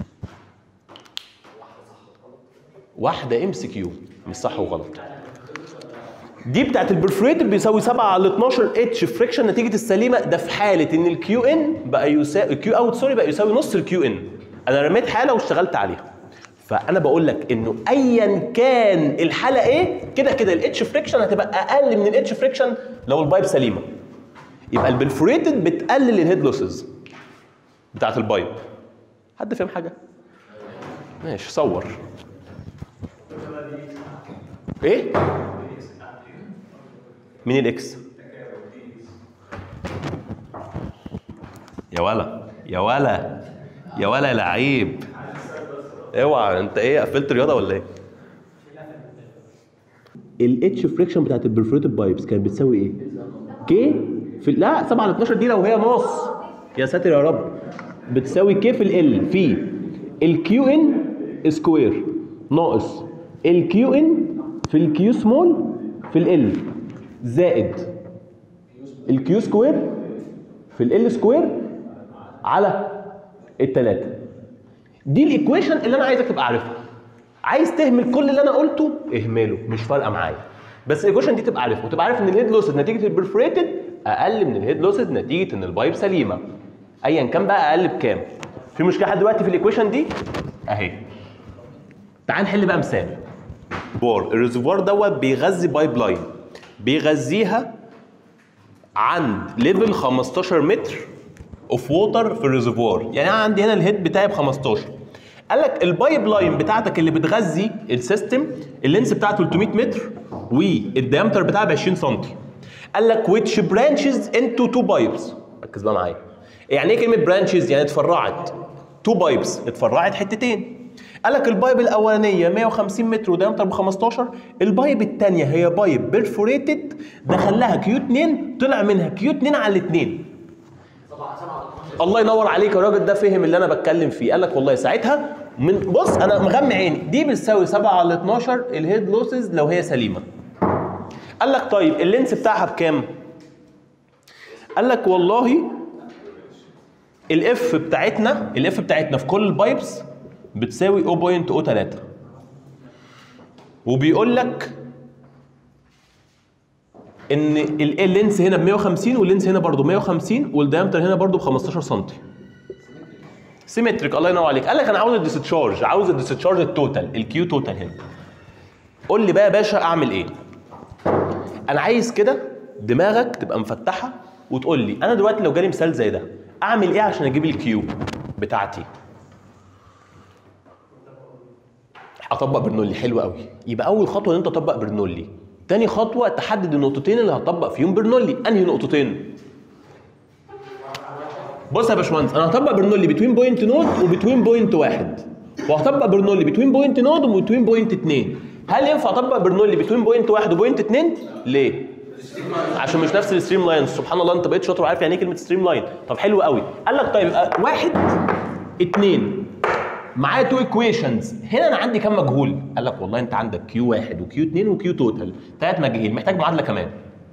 واحده ام سي كيو مش صح وغلط دي بتاعت البرفوريتد بيساوي 7 على 12 اتش فريكشن نتيجه السليمه ده في حاله ان الكيو ان بقى يساوي الكيو اوت سوري بقى يساوي نص الكيو ان انا رميت حاله واشتغلت عليها فانا بقول لك انه ايا كان الحاله ايه كده كده الاتش فريكشن هتبقى اقل من الاتش فريكشن لو البايب سليمه يبقى البرفوريتد بتقلل الهيد لوسز بتاعت البايب حد فاهم حاجه ماشي صور ايه مين الاكس يا ولا يا ولا يا ولا لعيب اوعى انت ايه قفلت رياضه ولا ايه الاتش فريكشن بتاعت البرفوريتد بايبس كانت بتساوي ايه كي في لا 7 على 12 دي لو هي نص يا ساتر يا رب بتساوي كي في ال في الكيو ان سكوير ناقص الكيو ان في الكيو سمول في ال زائد الكيو سكوير في ال سكوير على التلاتة دي الايكويشن اللي انا عايزك تبقى عارفها عايز تهمل كل اللي انا قلته اهمله مش فارقه معايا بس الايكويشن دي تبقى عارفها وتبقى عارف ان الهيد لوسز نتيجه البرفوريتد اقل من الهيد لوسز نتيجه ان البايب سليمه ايا كان بقى اقل بكام في مشكله لحد دلوقتي في الايكويشن دي اهي تعال نحل بقى مثال ريزرفوار الريزرفوار دوت بيغذي بايب لاين بيغذيها عند ليفل 15 متر اوف ووتر في الريزرفوار يعني انا عندي هنا الهيد بتاعي ب 15 قال لك البايب لاين بتاعتك اللي بتغذي السيستم اللينس بتاعه 300 متر والديامتر بتاعها ب 20 سم قال لك which branches into two pipes ركز بقى معايا يعني ايه كلمه برانشز يعني اتفرعت تو بايبس اتفرعت حتتين قال لك البايب الاولانيه 150 متر وديامتر ب 15 البايب الثانيه هي بايب بيرفوريتد دخل لها كيو 2 طلع منها كيو 2 على الاثنين الله ينور عليك الراجل ده فهم اللي انا بتكلم فيه قال لك والله ساعتها من بص انا مغمى عيني دي بتساوي 7 على 12 الهيد لوسز لو هي سليمه قال لك طيب اللينس بتاعها بكام قال لك والله الاف بتاعتنا الاف بتاعتنا في كل البايبس بتساوي 0.03 وبيقول لك ان ال- اللينس هنا ب 150 واللينس هنا برضو 150 والدايمتر هنا برضو ب 15 سم سيمتريك الله ينور عليك قال لك انا عاوز الديستشارج عاوز الديستشارج التوتال الكيو توتال هنا قول لي بقى يا باشا اعمل ايه انا عايز كده دماغك تبقى مفتحه وتقول لي انا دلوقتي لو جالي مثال زي ده اعمل ايه عشان اجيب الكيو بتاعتي اطبق برنولي حلو قوي يبقى اول خطوه ان انت تطبق برنولي تاني خطوه تحدد النقطتين اللي هتطبق فيهم برنولي انهي نقطتين بص يا باشمهندس انا هطبق برنولي بتوين بوينت نود وبتوين بوينت واحد وهطبق برنولي بتوين بوينت نود وبتوين بوينت اتنين هل ينفع اطبق برنولي بتوين بوينت واحد وبوينت اتنين؟ ليه؟ عشان مش نفس الستريم لاين سبحان الله انت بقيت شاطر وعارف يعني ايه كلمه ستريم لاين طب حلو قوي قال لك طيب يبقى واحد اتنين معايا تو ايكويشنز هنا انا عندي كام مجهول قال لك والله انت عندك كيو واحد وكيو اتنين وكيو توتال ثلاث مجاهيل محتاج معادله كمان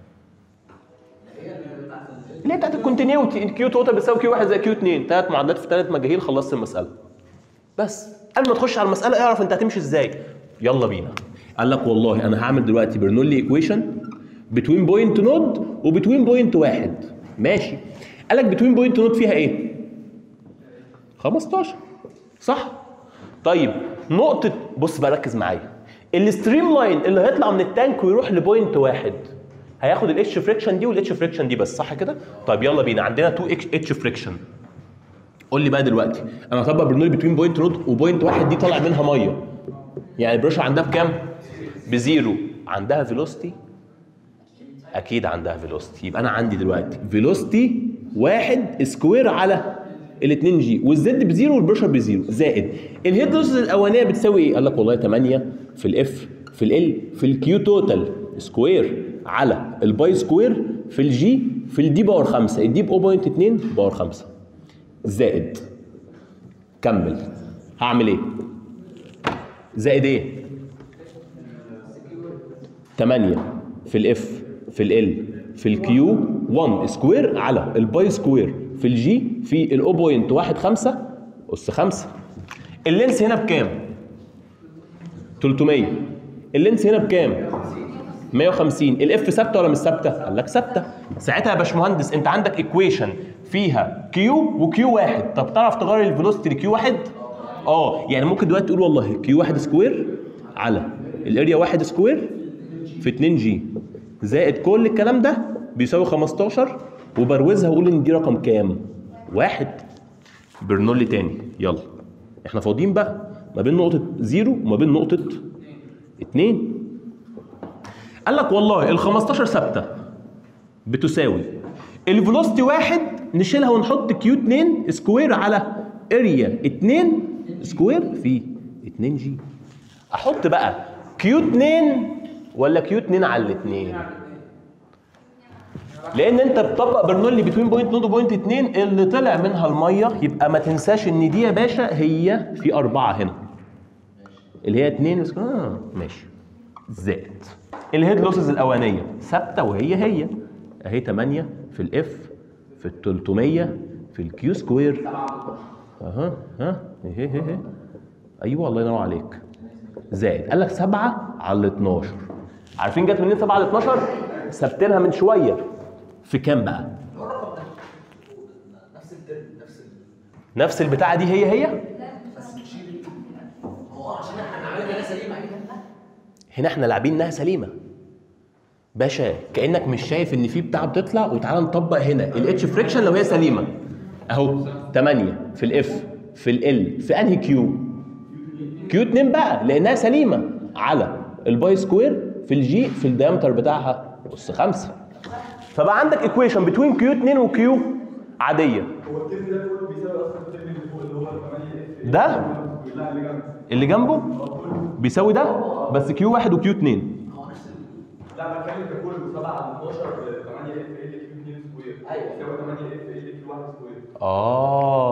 اللي هي بتاعت الكونتينيوتي كيو توتال بتساوي كيو واحد زي كيو اتنين ثلاث معادلات في ثلاث مجاهيل خلصت المساله بس قبل ما تخش على المساله اعرف انت هتمشي ازاي يلا بينا قال لك والله انا هعمل دلوقتي برنولي ايكويشن بتوين بوينت نود وبتوين بوينت واحد ماشي قال لك بتوين بوينت نود فيها ايه 15 صح طيب نقطة بص بقى ركز معايا الستريم لاين اللي هيطلع من التانك ويروح لبوينت واحد هياخد الاتش فريكشن دي والاتش فريكشن دي بس صح كده؟ طيب يلا بينا عندنا 2 اتش فريكشن قول لي بقى دلوقتي انا هطبق برنولي بتوين بوينت نود وبوينت واحد دي طالع منها ميه يعني البريشر عندها بكام؟ بزيرو عندها فيلوستي اكيد عندها فيلوستي يبقى انا عندي دلوقتي فيلوستي واحد سكوير على ال 2 جي والزد بزيرو والبريشر بزيرو زائد الهيد لوسز الاولانيه بتساوي ايه؟ قال لك والله 8 في الاف في ال في الكيو توتال سكوير على الباي سكوير في الجي في الدي باور 5 الدي ب 0.2 باور 5 زائد كمل هعمل ايه؟ زائد ايه؟ 8 في الاف في ال في الكيو 1 سكوير على الباي سكوير في الجي في ال 0.15 اس 5 اللينس هنا بكام؟ 300 اللينس هنا بكام؟ 150 الاف ثابته ولا مش ثابته؟ قال لك ثابته ساعتها يا باشمهندس انت عندك ايكويشن فيها كيو وكيو واحد طب تعرف تغير الفيلوسيتي لكيو واحد؟ اه يعني ممكن دلوقتي تقول والله كيو واحد سكوير على الاريا واحد سكوير في 2 جي زائد كل الكلام ده بيساوي 15 وبروزها واقول ان دي رقم كام؟ واحد برنولي تاني يلا احنا فاضيين بقى ما بين نقطة زيرو وما بين نقطة اتنين قال لك والله ال 15 ثابتة بتساوي الفيلوسيتي واحد نشيلها ونحط كيو 2 سكوير على اريا 2 سكوير في 2 جي احط بقى كيو 2 ولا كيو 2 على الاثنين لان انت بتطبق برنولي بتوين بوينت نود وبوينت 2 اللي طلع منها الميه يبقى ما تنساش ان دي يا باشا هي في اربعه هنا اللي هي 2 سك- اه ماشي زائد الهيد لوسز الاولانيه ثابته وهي هي اهي 8 في الاف في ال 300 في الكيو سكوير اها ها اهي اهي اهي ايوه الله ينور عليك زائد قال لك 7 على 12 عارفين جت منين 7 على 12 ثبتينها من شويه في كام بقى نفس الترم نفس ال- نفس البتاعه دي هي هي بس نشيل هو عشان احنا عملنا سليمه عليها هنا احنا لاعبين انها سليمه باشا كانك مش شايف ان في بتاع بتطلع وتعالى نطبق هنا الاتش فريكشن لو هي سليمه اهو 8 في الاف في ال في انهي كيو كيو 2 بقى لانها سليمه على الباي سكوير في الجي في الديامتر بتاعها اس 5 فبقى عندك ايكويشن بتوين كيو 2 وكيو عاديه هو الترم ده كله بيساوي اصلا الترم اللي فوق اللي هو 8 ده لا اللي جنبه اللي جنبه بيساوي ده بس كيو 1 وكيو 2 لا بتكلم ده كله 7 على 12 8 اف ال كيو 2 سكوير أيوة. يساوي 8 اف ال كيو 1 سكوير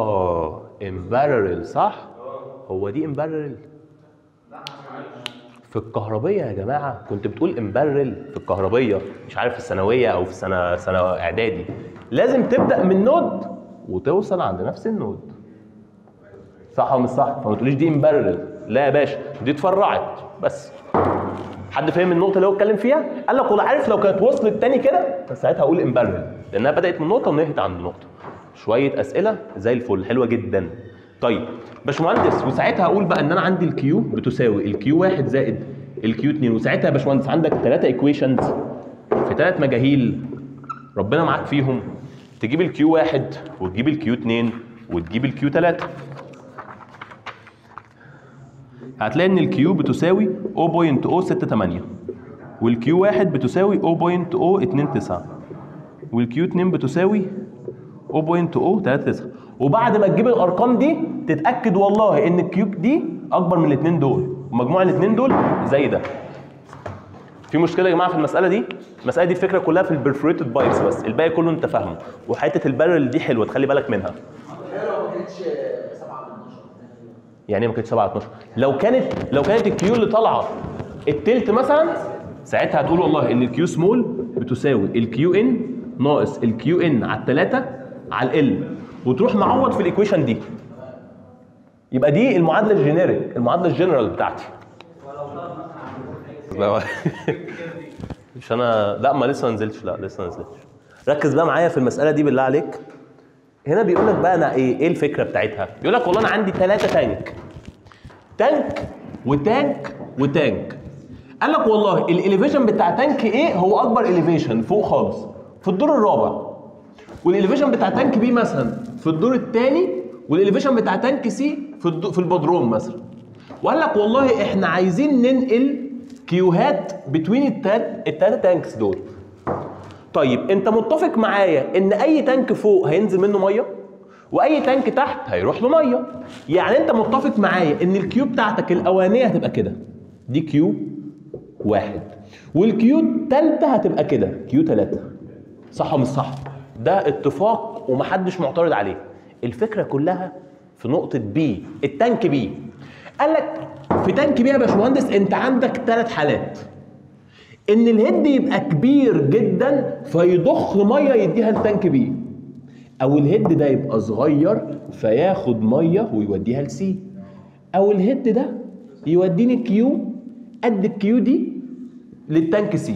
اه امبارل صح هو دي امبارل في الكهربية يا جماعة كنت بتقول امبرل في الكهربية مش عارف في الثانوية أو في سنة سنة إعدادي لازم تبدأ من نود وتوصل عند نفس النود صح ولا مش صح؟ فما تقوليش دي امبرل لا يا باشا دي اتفرعت بس حد فاهم النقطة اللي هو اتكلم فيها؟ قال لك والله عارف لو كانت وصلت تاني كده فساعتها اقول امبرل لانها بدأت من نقطة ونهت عند نقطة. شوية أسئلة زي الفل حلوة جدا. طيب باشمهندس وساعتها اقول بقى ان انا عندي الكيو بتساوي الكيو 1 زائد الكيو 2 وساعتها يا باشمهندس عندك ثلاثة ايكويشنز في ثلاث مجاهيل ربنا معاك فيهم تجيب الكيو 1 وتجيب الكيو 2 وتجيب الكيو 3 هتلاقي ان الكيو بتساوي 0.068 والكيو 1 بتساوي 0.029 والكيو 2 بتساوي 0.039 وبعد ما تجيب الارقام دي تتاكد والله ان الكيو دي اكبر من الاثنين دول ومجموع الاثنين دول زي ده في مشكله يا جماعه في المساله دي المساله دي الفكره كلها في البرفوريتد بايبس بس الباقي كله انت فاهمه وحته البارل دي حلوه تخلي بالك منها يعني ايه ما كانتش 7 12 لو كانت لو كانت الكيو اللي طالعه التلت مثلا ساعتها هتقول والله ان الكيو سمول بتساوي الكيو ان ناقص الكيو ان على الثلاثه على ال وتروح معوض في الايكويشن دي يبقى دي المعادله الجينيريك المعادله الجنرال بتاعتي لا مش انا لا ما لسه ما نزلتش لا لسه ما نزلتش ركز بقى معايا في المساله دي بالله عليك هنا بيقول لك بقى انا ايه ايه الفكره بتاعتها بيقول لك والله انا عندي ثلاثه تانك تانك وتانك وتانك قال لك والله الاليفيشن بتاع تانك ايه هو اكبر اليفيشن فوق خالص في الدور الرابع والاليفيشن بتاع تانك بي مثلا في الدور الثاني والاليفيشن بتاع تانك سي في الدو في البدروم مثلا وقال لك والله احنا عايزين ننقل كيوهات بتوين الثلاثه تانكس دول طيب انت متفق معايا ان اي تانك فوق هينزل منه ميه واي تانك تحت هيروح له ميه يعني انت متفق معايا ان الكيو بتاعتك الاولانيه هتبقى كده دي كيو واحد والكيو الثالثه هتبقى كده كيو ثلاثة صح ولا مش صح ده اتفاق ومحدش معترض عليه الفكره كلها في نقطه بي التانك بي قال لك في تانك بي يا باشمهندس انت عندك ثلاث حالات ان الهيد يبقى كبير جدا فيضخ ميه يديها لتانك بي او الهيد ده يبقى صغير فياخد ميه ويوديها لسي او الهيد ده يوديني كيو قد الكيو دي للتانك سي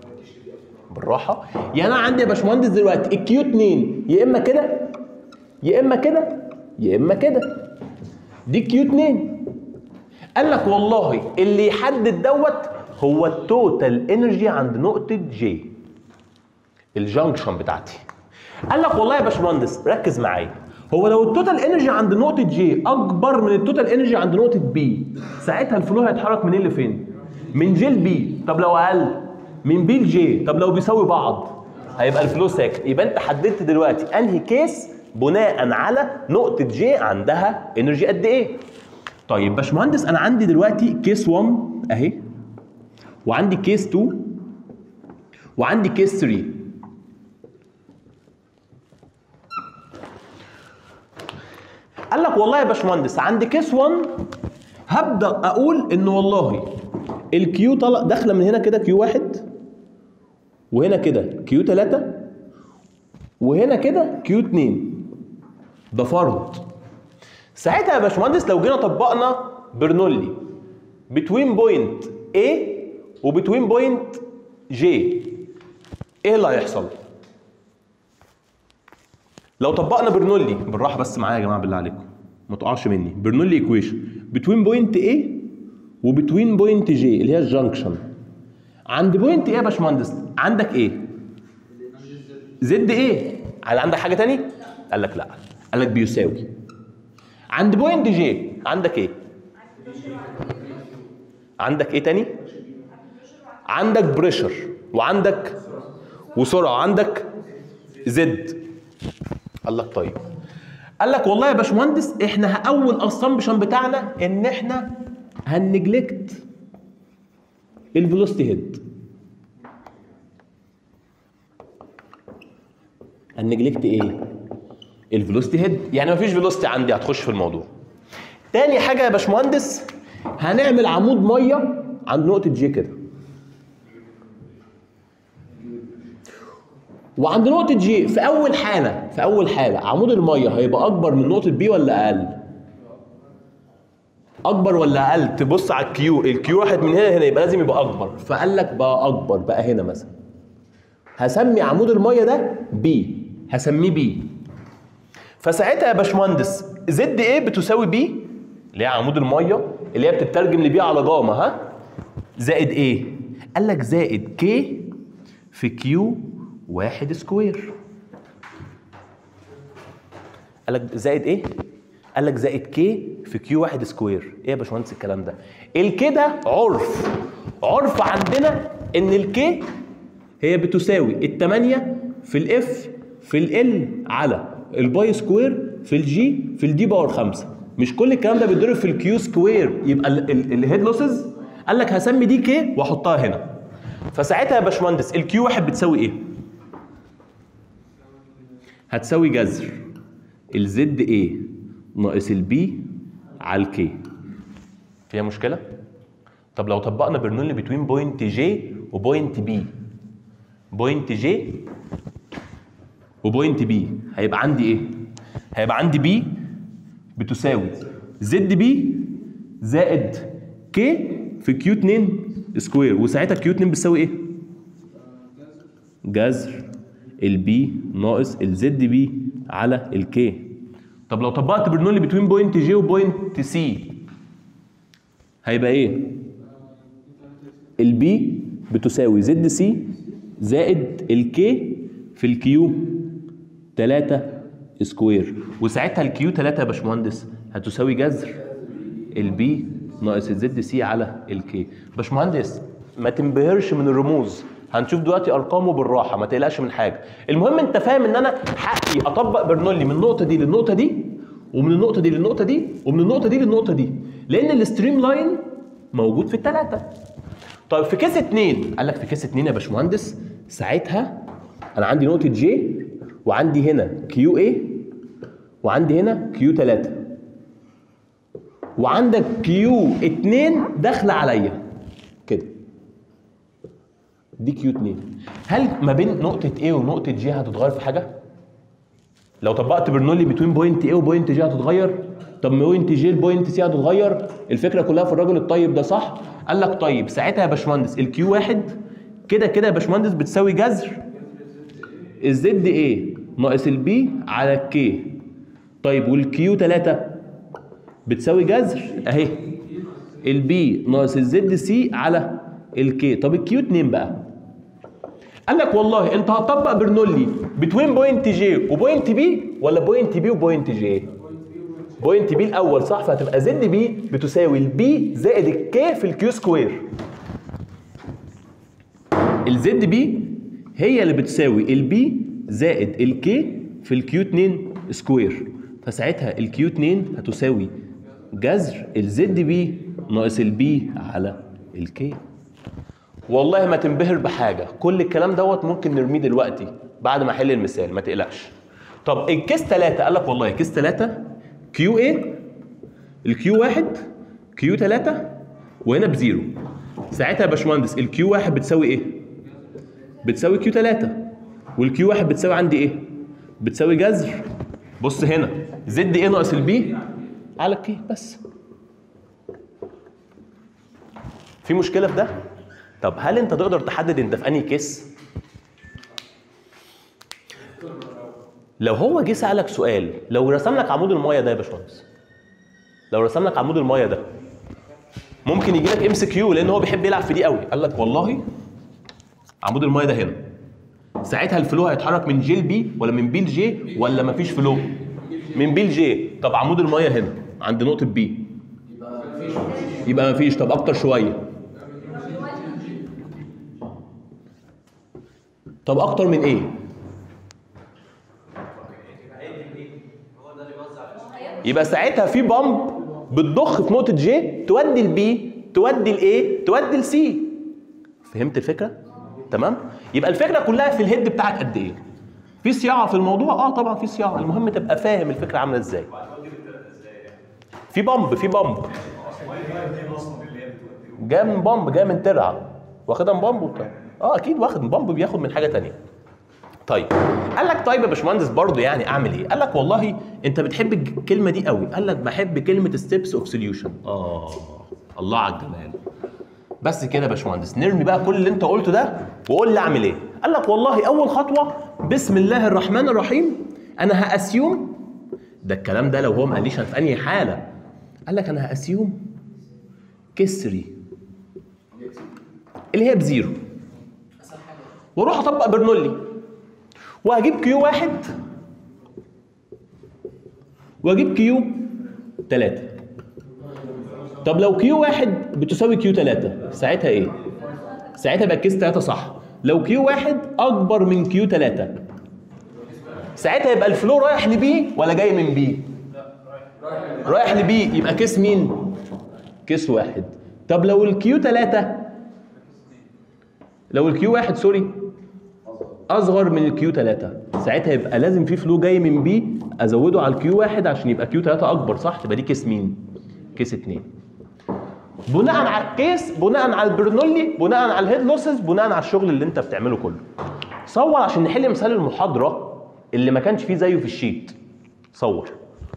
بالراحه يعني انا عندي يا باشمهندس دلوقتي الكيو 2 يا اما كده يا اما كده يا اما كده دي كيو 2 قال لك والله اللي يحدد دوت هو التوتال انرجي عند نقطه جي الجنكشن بتاعتي قال لك والله يا باشمهندس ركز معايا هو لو التوتال انرجي عند نقطه جي اكبر من التوتال انرجي عند نقطه بي ساعتها الفلو هيتحرك منين لفين من جي لبي طب لو اقل من بي لجي طب لو بيساوي بعض هيبقى الفلو ساكت يبقى انت حددت دلوقتي انهي كيس بناء على نقطه جي عندها انرجي قد ايه طيب باشمهندس انا عندي دلوقتي كيس 1 اهي وعندي كيس 2 وعندي كيس 3 قال لك والله يا باشمهندس عند كيس 1 هبدا اقول ان والله الكيو طلع داخله من هنا كده كيو 1 وهنا كده كيو 3 وهنا كده كيو 2 ده فرض ساعتها يا باشمهندس لو جينا طبقنا برنولي بتوين بوينت A وبتوين بوينت J ايه اللي هيحصل؟ لو طبقنا برنولي بالراحه بس معايا يا جماعه بالله عليكم ما تقعش مني برنولي ايكويشن بتوين بوينت A وبتوين بوينت J اللي هي الجنكشن عند بوينت ايه يا باشمهندس عندك ايه زد ايه هل عندك حاجه تاني قال لك لا قال لك بيساوي عند بوينت جي عندك ايه عندك ايه تاني عندك بريشر وعندك وسرعه عندك زد قال لك طيب قال لك والله يا باشمهندس احنا اول اسامبشن بتاعنا ان احنا هنجلكت الفيلوسيتي هيد هنجلكت ايه الفيلوسيتي هيد يعني مفيش فيلوسيتي عندي هتخش في الموضوع تاني حاجه يا باشمهندس هنعمل عمود ميه عند نقطه جي كده وعند نقطة جي في أول حالة في أول حالة عمود المية هيبقى أكبر من نقطة بي ولا أقل؟ أكبر ولا أقل؟ تبص على الكيو، الكيو واحد من هنا هنا يبقى لازم يبقى أكبر، فقال لك بقى أكبر بقى هنا مثلا. هسمي عمود المية ده بي، هسميه بي. فساعتها يا باشمهندس زد ايه بتساوي بي اللي هي عمود المية اللي هي بتترجم لبي على جاما ها؟ زائد ايه؟ قال لك زائد كي في كيو واحد سكوير قال لك زائد ايه؟ قال لك زائد كي في كيو واحد سكوير ايه يا باشمهندس الكلام ده؟ الكي ده عرف عرف عندنا ان الكي هي بتساوي التمانية في الاف في ال على الباي سكوير في الجي في الدي باور خمسة مش كل الكلام ده بيتضرب في الكيو سكوير يبقى الهيد لوسز قال لك هسمي دي كي واحطها هنا فساعتها يا باشمهندس الكيو واحد بتساوي ايه؟ هتساوي جذر الزد ايه ناقص البي على الكي فيها مشكله طب لو طبقنا برنولي بتوين بوينت جي وبوينت بي بوينت جي وبوينت بي هيبقى عندي ايه هيبقى عندي بي بتساوي زد بي زائد كي في كيو 2 سكوير وساعتها كيو 2 بتساوي ايه جذر البي ناقص الزد بي على الكي طب لو طبقت برنولي بتوين بوينت جي وبوينت سي هيبقى ايه البي بتساوي زد سي زائد الكي في الكيو 3 سكوير وساعتها الكيو 3 يا باشمهندس هتساوي جذر البي ناقص الزد سي على الكي باشمهندس ما تنبهرش من الرموز هنشوف دلوقتي ارقامه بالراحه ما تقلقش من حاجه المهم انت فاهم ان انا حقي اطبق برنولي من النقطه دي للنقطه دي ومن النقطه دي للنقطه دي ومن النقطه دي للنقطه دي لان الستريم لاين موجود في الثلاثه طيب في كيس اتنين قال لك في كيس اتنين يا باشمهندس ساعتها انا عندي نقطه جي وعندي هنا كيو اي وعندي هنا كيو 3 وعندك كيو 2 داخله عليا كده دي كيو 2 هل ما بين نقطه A ونقطه G هتتغير في حاجه؟ لو طبقت برنولي بتوين بوينت A وبوينت G هتتغير؟ طب من بوينت G لبوينت C هتتغير؟ الفكره كلها في الراجل الطيب ده صح؟ قال لك طيب ساعتها يا باشمهندس الكيو 1 كده كده يا باشمهندس بتساوي جذر الزد A ناقص البي على الكي طيب والكيو 3 بتساوي جذر اهي البي ناقص الزد سي على الكي طب الكيو 2 بقى قال لك والله انت هتطبق برنولي بتوين بوينت جي وبوينت بي ولا بوينت بي وبوينت جي بوينت بي الاول صح فهتبقى زد بي بتساوي البي زائد الكي في الكيو سكوير الزد بي هي اللي بتساوي البي زائد الكي في الكيو 2 سكوير فساعتها الكيو 2 هتساوي جذر الزد بي ناقص البي على الكي والله ما تنبهر بحاجه كل الكلام دوت ممكن نرميه دلوقتي بعد ما احل المثال ما تقلقش طب الكيس 3 قال لك والله كيس 3 كيو ايه الكيو 1 كيو 3 وهنا بزيرو ساعتها يا باشمهندس الكيو 1 بتساوي ايه بتساوي كيو 3 والكيو 1 بتساوي عندي ايه بتساوي جذر بص هنا زد ايه ناقص البي على الكي بس في مشكله في ده طب هل انت تقدر تحدد انت في انهي كيس لو هو جه سالك سؤال لو رسم لك عمود المايه ده يا باشمهندس لو رسم لك عمود المايه ده ممكن يجي لك ام سي كيو لان هو بيحب يلعب في دي قوي قال لك والله عمود المايه ده هنا ساعتها الفلو هيتحرك من جي لبي ولا من بي لجي ولا مفيش فلو من بي لجي طب عمود المايه هنا عند نقطه بي يبقى مفيش طب اكتر شويه طب اكتر من ايه يبقى ساعتها في بامب بتضخ في نقطه جي تودي البي تودي الاي تودي السي فهمت الفكره تمام يبقى الفكره كلها في الهيد بتاعك قد ايه في صياعه في الموضوع اه طبعا في صياعه المهم تبقى فاهم الفكره عامله ازاي في بامب في بامب جايه من بامب جايه من ترعه واخدها من بامب وبتاع اه اكيد واخد من بامب بياخد من حاجه تانية طيب قال لك طيب يا باشمهندس برضه يعني اعمل ايه؟ قال لك والله انت بتحب الكلمه دي قوي قال لك بحب كلمه ستيبس اوف سوليوشن اه الله على الجمال بس كده يا باشمهندس نرمي بقى كل اللي انت قلته ده وقول لي اعمل ايه قال لك والله اول خطوه بسم الله الرحمن الرحيم انا هاسيوم ده الكلام ده لو هو ما قاليش أنا في انهي حاله قال لك انا هاسيوم كسري اللي هي بزيرو واروح اطبق برنولي وهجيب كيو واحد واجيب كيو ثلاثة طب لو كيو واحد بتساوي كيو ثلاثة ساعتها ايه؟ ساعتها يبقى الكيس ثلاثة صح لو كيو واحد اكبر من كيو ثلاثة ساعتها يبقى الفلو رايح لبي ولا جاي من بي؟ رايح لبي يبقى كيس مين؟ كيس واحد طب لو الكيو ثلاثة لو الكيو واحد سوري اصغر من الكيو 3 ساعتها يبقى لازم في فلو جاي من بي ازوده على الكيو 1 عشان يبقى كيو 3 اكبر صح تبقى دي كيس مين كيس 2 بناء على الكيس بناء على البرنولي بناء على الهيد لوسز بناء على الشغل اللي انت بتعمله كله صور عشان نحل مثال المحاضره اللي ما كانش فيه زيه في الشيت صور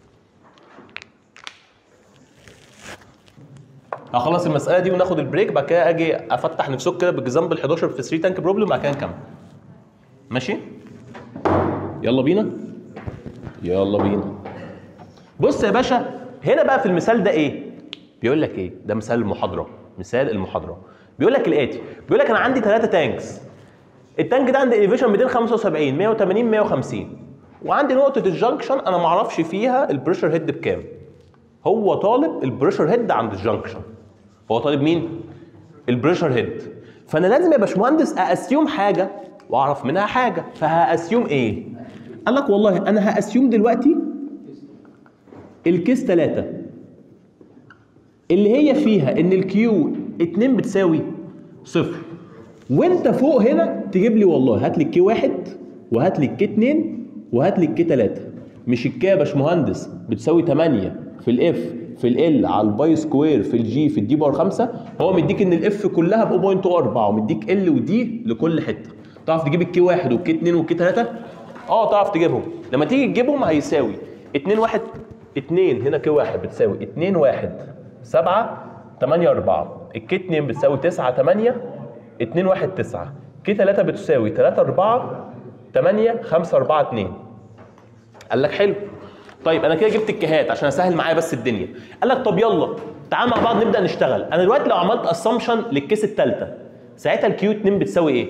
هخلص المساله دي وناخد البريك بعد كده اجي افتح نفسك كده باكزامبل 11 في 3 تانك بروبلم بعد كده نكمل ماشي يلا بينا يلا بينا بص يا باشا هنا بقى في المثال ده ايه بيقول لك ايه ده مثال المحاضره مثال المحاضره بيقول لك الاتي بيقول لك انا عندي ثلاثه تانكس التانك ده عندي اليفيشن 275 180 150 وعندي نقطه الجنكشن انا ما اعرفش فيها البريشر هيد بكام هو طالب البريشر هيد عند الجنكشن هو طالب مين البريشر هيد فانا لازم يا باشمهندس اسيوم حاجه واعرف منها حاجه فهاسيوم ايه قال لك والله انا هاسيوم دلوقتي الكيس 3 اللي هي فيها ان الكيو 2 بتساوي صفر وانت فوق هنا تجيب لي والله هات لي الكي 1 وهات لي الكي 2 وهات لي الكي 3 مش الكي يا باشمهندس بتساوي 8 في الاف في ال على الباي سكوير في الجي في الدي باور 5 هو مديك ان الاف كلها ب 0.4 ومديك ال ودي لكل حته تعرف تجيب الكي 1 والكي 2 والكي 3 اه تعرف تجيبهم لما تيجي تجيبهم هيساوي 2 1 2 هنا كي 1 بتساوي 2 1 7 8 4 الكي 2 بتساوي 9 8 2 1 9 كي 3 بتساوي 3 4 8 5 4 2 قال لك حلو طيب انا كده جبت الكهات عشان اسهل معايا بس الدنيا قال لك طب يلا تعال مع بعض نبدا نشتغل انا دلوقتي لو عملت اسامبشن للكيس الثالثه ساعتها الكيو 2 بتساوي ايه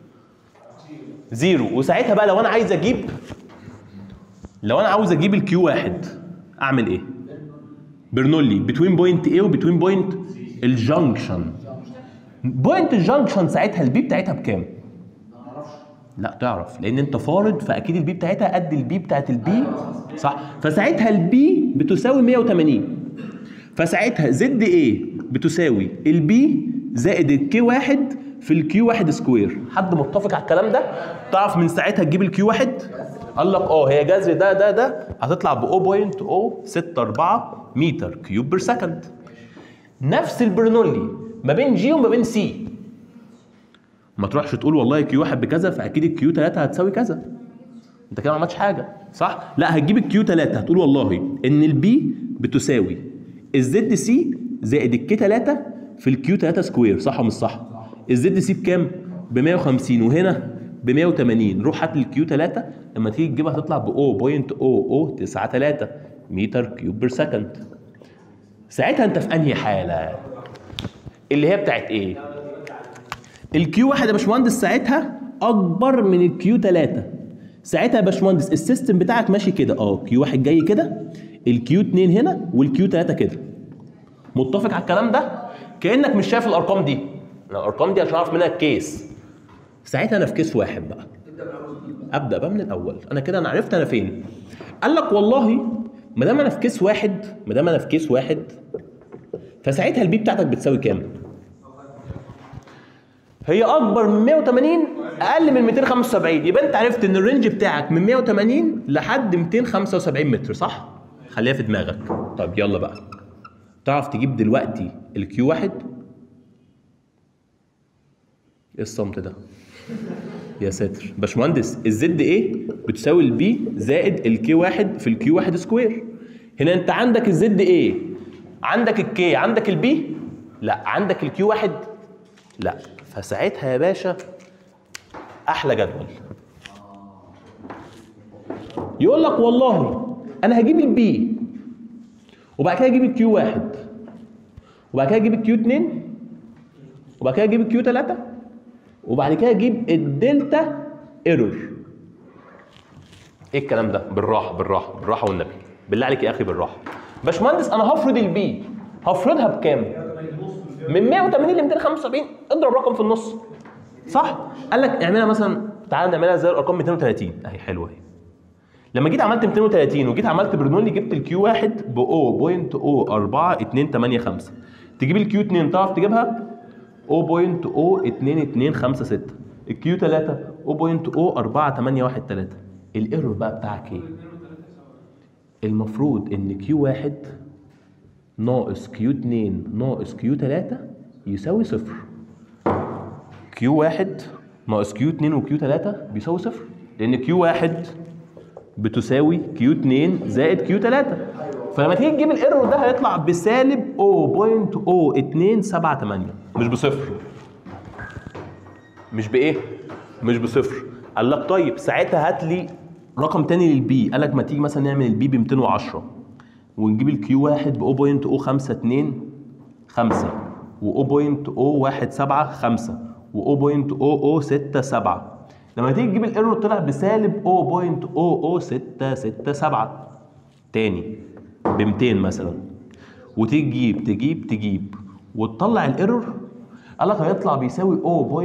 زيرو وساعتها بقى لو انا عايز اجيب لو انا عاوز اجيب الكيو واحد اعمل ايه برنولي بتوين بوينت ايه وبتوين بوينت الجنكشن بوينت الجنكشن ساعتها البي بتاعتها بكام لا تعرف لان انت فارض فاكيد البي بتاعتها قد البي بتاعت البي صح فساعتها البي بتساوي 180 فساعتها زد ايه بتساوي البي زائد الكي واحد في الكيو واحد سكوير حد متفق على الكلام ده تعرف من ساعتها تجيب الكيو واحد قال لك اه هي جذر ده ده ده هتطلع ب 0.064 متر كيوب بير سكند نفس البرنولي ما بين جي وما بين سي ما تروحش تقول والله كيو واحد بكذا فاكيد الكيو 3 هتساوي كذا انت كده ما عملتش حاجه صح لا هتجيب الكيو 3 هتقول والله ان البي بتساوي الزد سي زائد الكي 3 في الكيو 3 سكوير صح ولا مش صح الزد سي بكام ب 150 وهنا ب 180 روح هات الكيو 3 لما تيجي تجيبها هتطلع ب 0.0093 متر كيوب بير سكند ساعتها انت في انهي حاله اللي هي بتاعت ايه الكيو واحد يا باشمهندس ساعتها اكبر من الكيو 3 ساعتها يا باشمهندس السيستم بتاعك ماشي كده اه كيو واحد جاي كده الكيو 2 هنا والكيو 3 كده متفق على الكلام ده كانك مش شايف الارقام دي أنا الارقام دي عشان اعرف منها الكيس ساعتها انا في كيس واحد بقى ابدا بقى من الاول انا كده انا عرفت انا فين قال لك والله ما دام انا في كيس واحد ما دام انا في كيس واحد فساعتها البي بتاعتك بتساوي كام هي اكبر من 180 اقل من 275 يبقى انت عرفت ان الرينج بتاعك من 180 لحد 275 متر صح خليها في دماغك طب يلا بقى تعرف تجيب دلوقتي الكيو واحد ايه الصمت ده يا ساتر باشمهندس الزد ايه بتساوي البي زائد الكي واحد في الكيو واحد سكوير هنا انت عندك الزد ايه عندك الكي عندك البي لا عندك الكيو واحد لا فساعتها يا باشا احلى جدول يقول لك والله انا هجيب البي وبعد كده اجيب الكيو واحد وبعد كده اجيب الكيو 2 وبعد كده اجيب الكيو 3 وبعد كده اجيب الدلتا ايرور ايه الكلام ده بالراحه بالراحه بالراحه والنبي بالله عليك يا اخي بالراحه باشمهندس انا هفرض البي هفرضها بكام من 180 ل 275 اضرب رقم في النص صح قال لك اعملها مثلا تعالى نعملها زي الارقام 230 اهي حلوه اهي لما جيت عملت 230 وجيت عملت برنولي جبت الكيو 1 ب 0.04285 تجيب الكيو 2 تعرف تجيبها 0.02256 الكيو 3 0.04813 الايرور بقى بتاعك ايه؟ المفروض ان كيو 1 ناقص كيو 2 ناقص كيو 3 يساوي صفر كيو 1 ناقص كيو 2 وكيو 3 بيساوي صفر لان كيو 1 بتساوي كيو 2 زائد كيو 3 فلما تيجي تجيب الايرور ده هيطلع بسالب 0.0278 مش بصفر مش بايه؟ مش بصفر قال لك طيب ساعتها هات لي رقم تاني للبي قال لك ما تيجي مثلا نعمل البي ب 210 ونجيب الكيو 1 ب 0.052 و 0.017 و 0.0067 لما تيجي تجيب الايرور طلع بسالب 0.00667 تاني ب 200 مثلا وتيجي تجيب تجيب تجيب وتطلع الايرور قال لك هيطلع بيساوي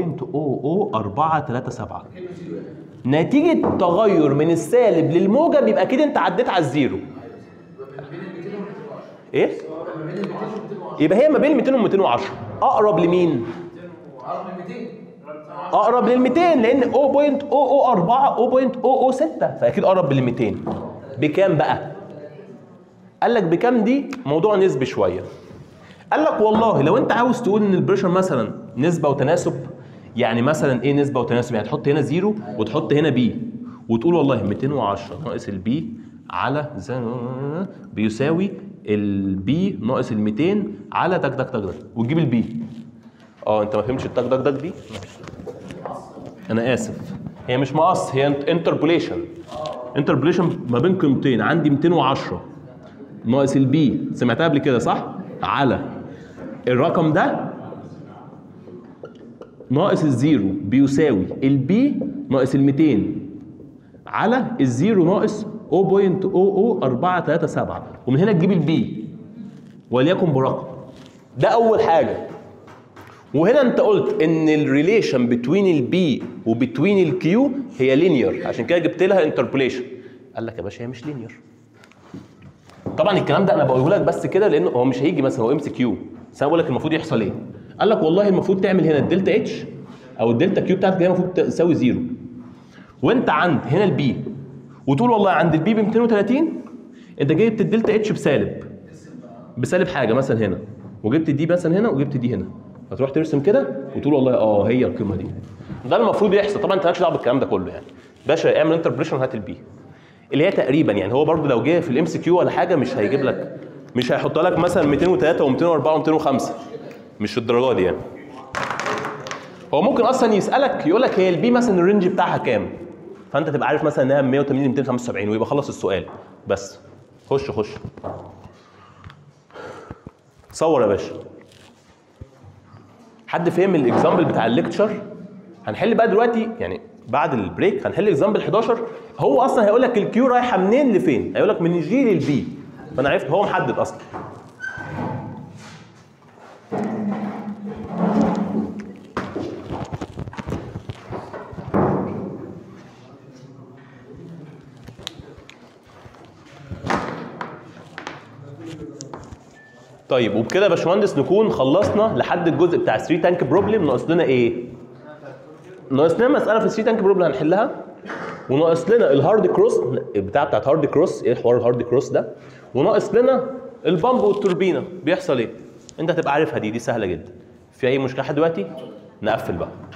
0.00437 نتيجة تغير من السالب للموجب يبقى كده انت عديت على الزيرو ايه؟ يبقى هي ما بين 200 و 210 اقرب لمين؟ اقرب لل 200 لان 0.004 0.006 فاكيد اقرب لل 200 بكام بقى؟ قال لك بكام دي موضوع نسبي شويه قال لك والله لو انت عاوز تقول ان البريشر مثلا نسبه وتناسب يعني مثلا ايه نسبه وتناسب يعني تحط هنا زيرو وتحط هنا بي وتقول والله 210 ناقص البي على زي بيساوي البي ناقص ال 200 على تك تك تك تك وتجيب البي اه انت ما فهمتش التك تك تك دي انا اسف هي مش مقص هي انتربوليشن انتربوليشن ما بين قيمتين عندي 210 ناقص البي سمعتها قبل كده صح على الرقم ده ناقص الزيرو بيساوي البي ناقص ال 200 على الزيرو ناقص 0.00437 ومن هنا تجيب البي وليكن برقم ده اول حاجه وهنا انت قلت ان الريليشن بتوين البي وبتوين الكيو هي لينير عشان كده جبت لها انتربوليشن قال لك يا باشا هي مش لينير طبعا الكلام ده انا بقوله لك بس كده لانه هو مش هيجي مثلا هو ام سي كيو بس انا بقول لك المفروض يحصل ايه قال لك والله المفروض تعمل هنا الدلتا اتش او الدلتا كيو بتاعتك هي المفروض تساوي زيرو وانت عند هنا البي وتقول والله عند البي ب 230 انت جبت الدلتا اتش بسالب بسالب حاجه مثلا هنا وجبت دي مثلا هنا وجبت دي هنا فتروح ترسم كده وتقول والله اه هي القيمه دي ده المفروض يحصل طبعا انت مالكش دعوه بالكلام ده كله يعني باشا اعمل انتربريشن هات البي اللي هي تقريبا يعني هو برضو لو جه في الام سي كيو ولا حاجه مش هيجيب لك مش هيحط لك مثلا 203 و204 و205 مش الدرجه دي يعني هو ممكن اصلا يسالك يقول لك هي البي مثلا الرينج بتاعها كام فانت تبقى عارف مثلا انها من 180 ل 275 ويبقى خلص السؤال بس خش خش صور يا باشا حد فهم الاكزامبل بتاع الليكتشر هنحل بقى دلوقتي يعني بعد البريك هنحل اكزامبل 11 هو اصلا هيقول لك الكيو رايحه منين لفين هيقول لك من الجي للبي فانا عرفت هو محدد اصلا طيب وبكده يا باشمهندس نكون خلصنا لحد الجزء بتاع 3 تانك بروبلم ناقص لنا ايه؟ ناقص لنا مساله في 3 تانك بروبلم هنحلها وناقص لنا الهارد كروس بتاع بتاعت هارد كروس ايه حوار الهارد كروس ده وناقص لنا البامب والتوربينه بيحصل ايه؟ انت هتبقى عارفها دي دي سهله جدا في اي مشكله لحد دلوقتي نقفل بقى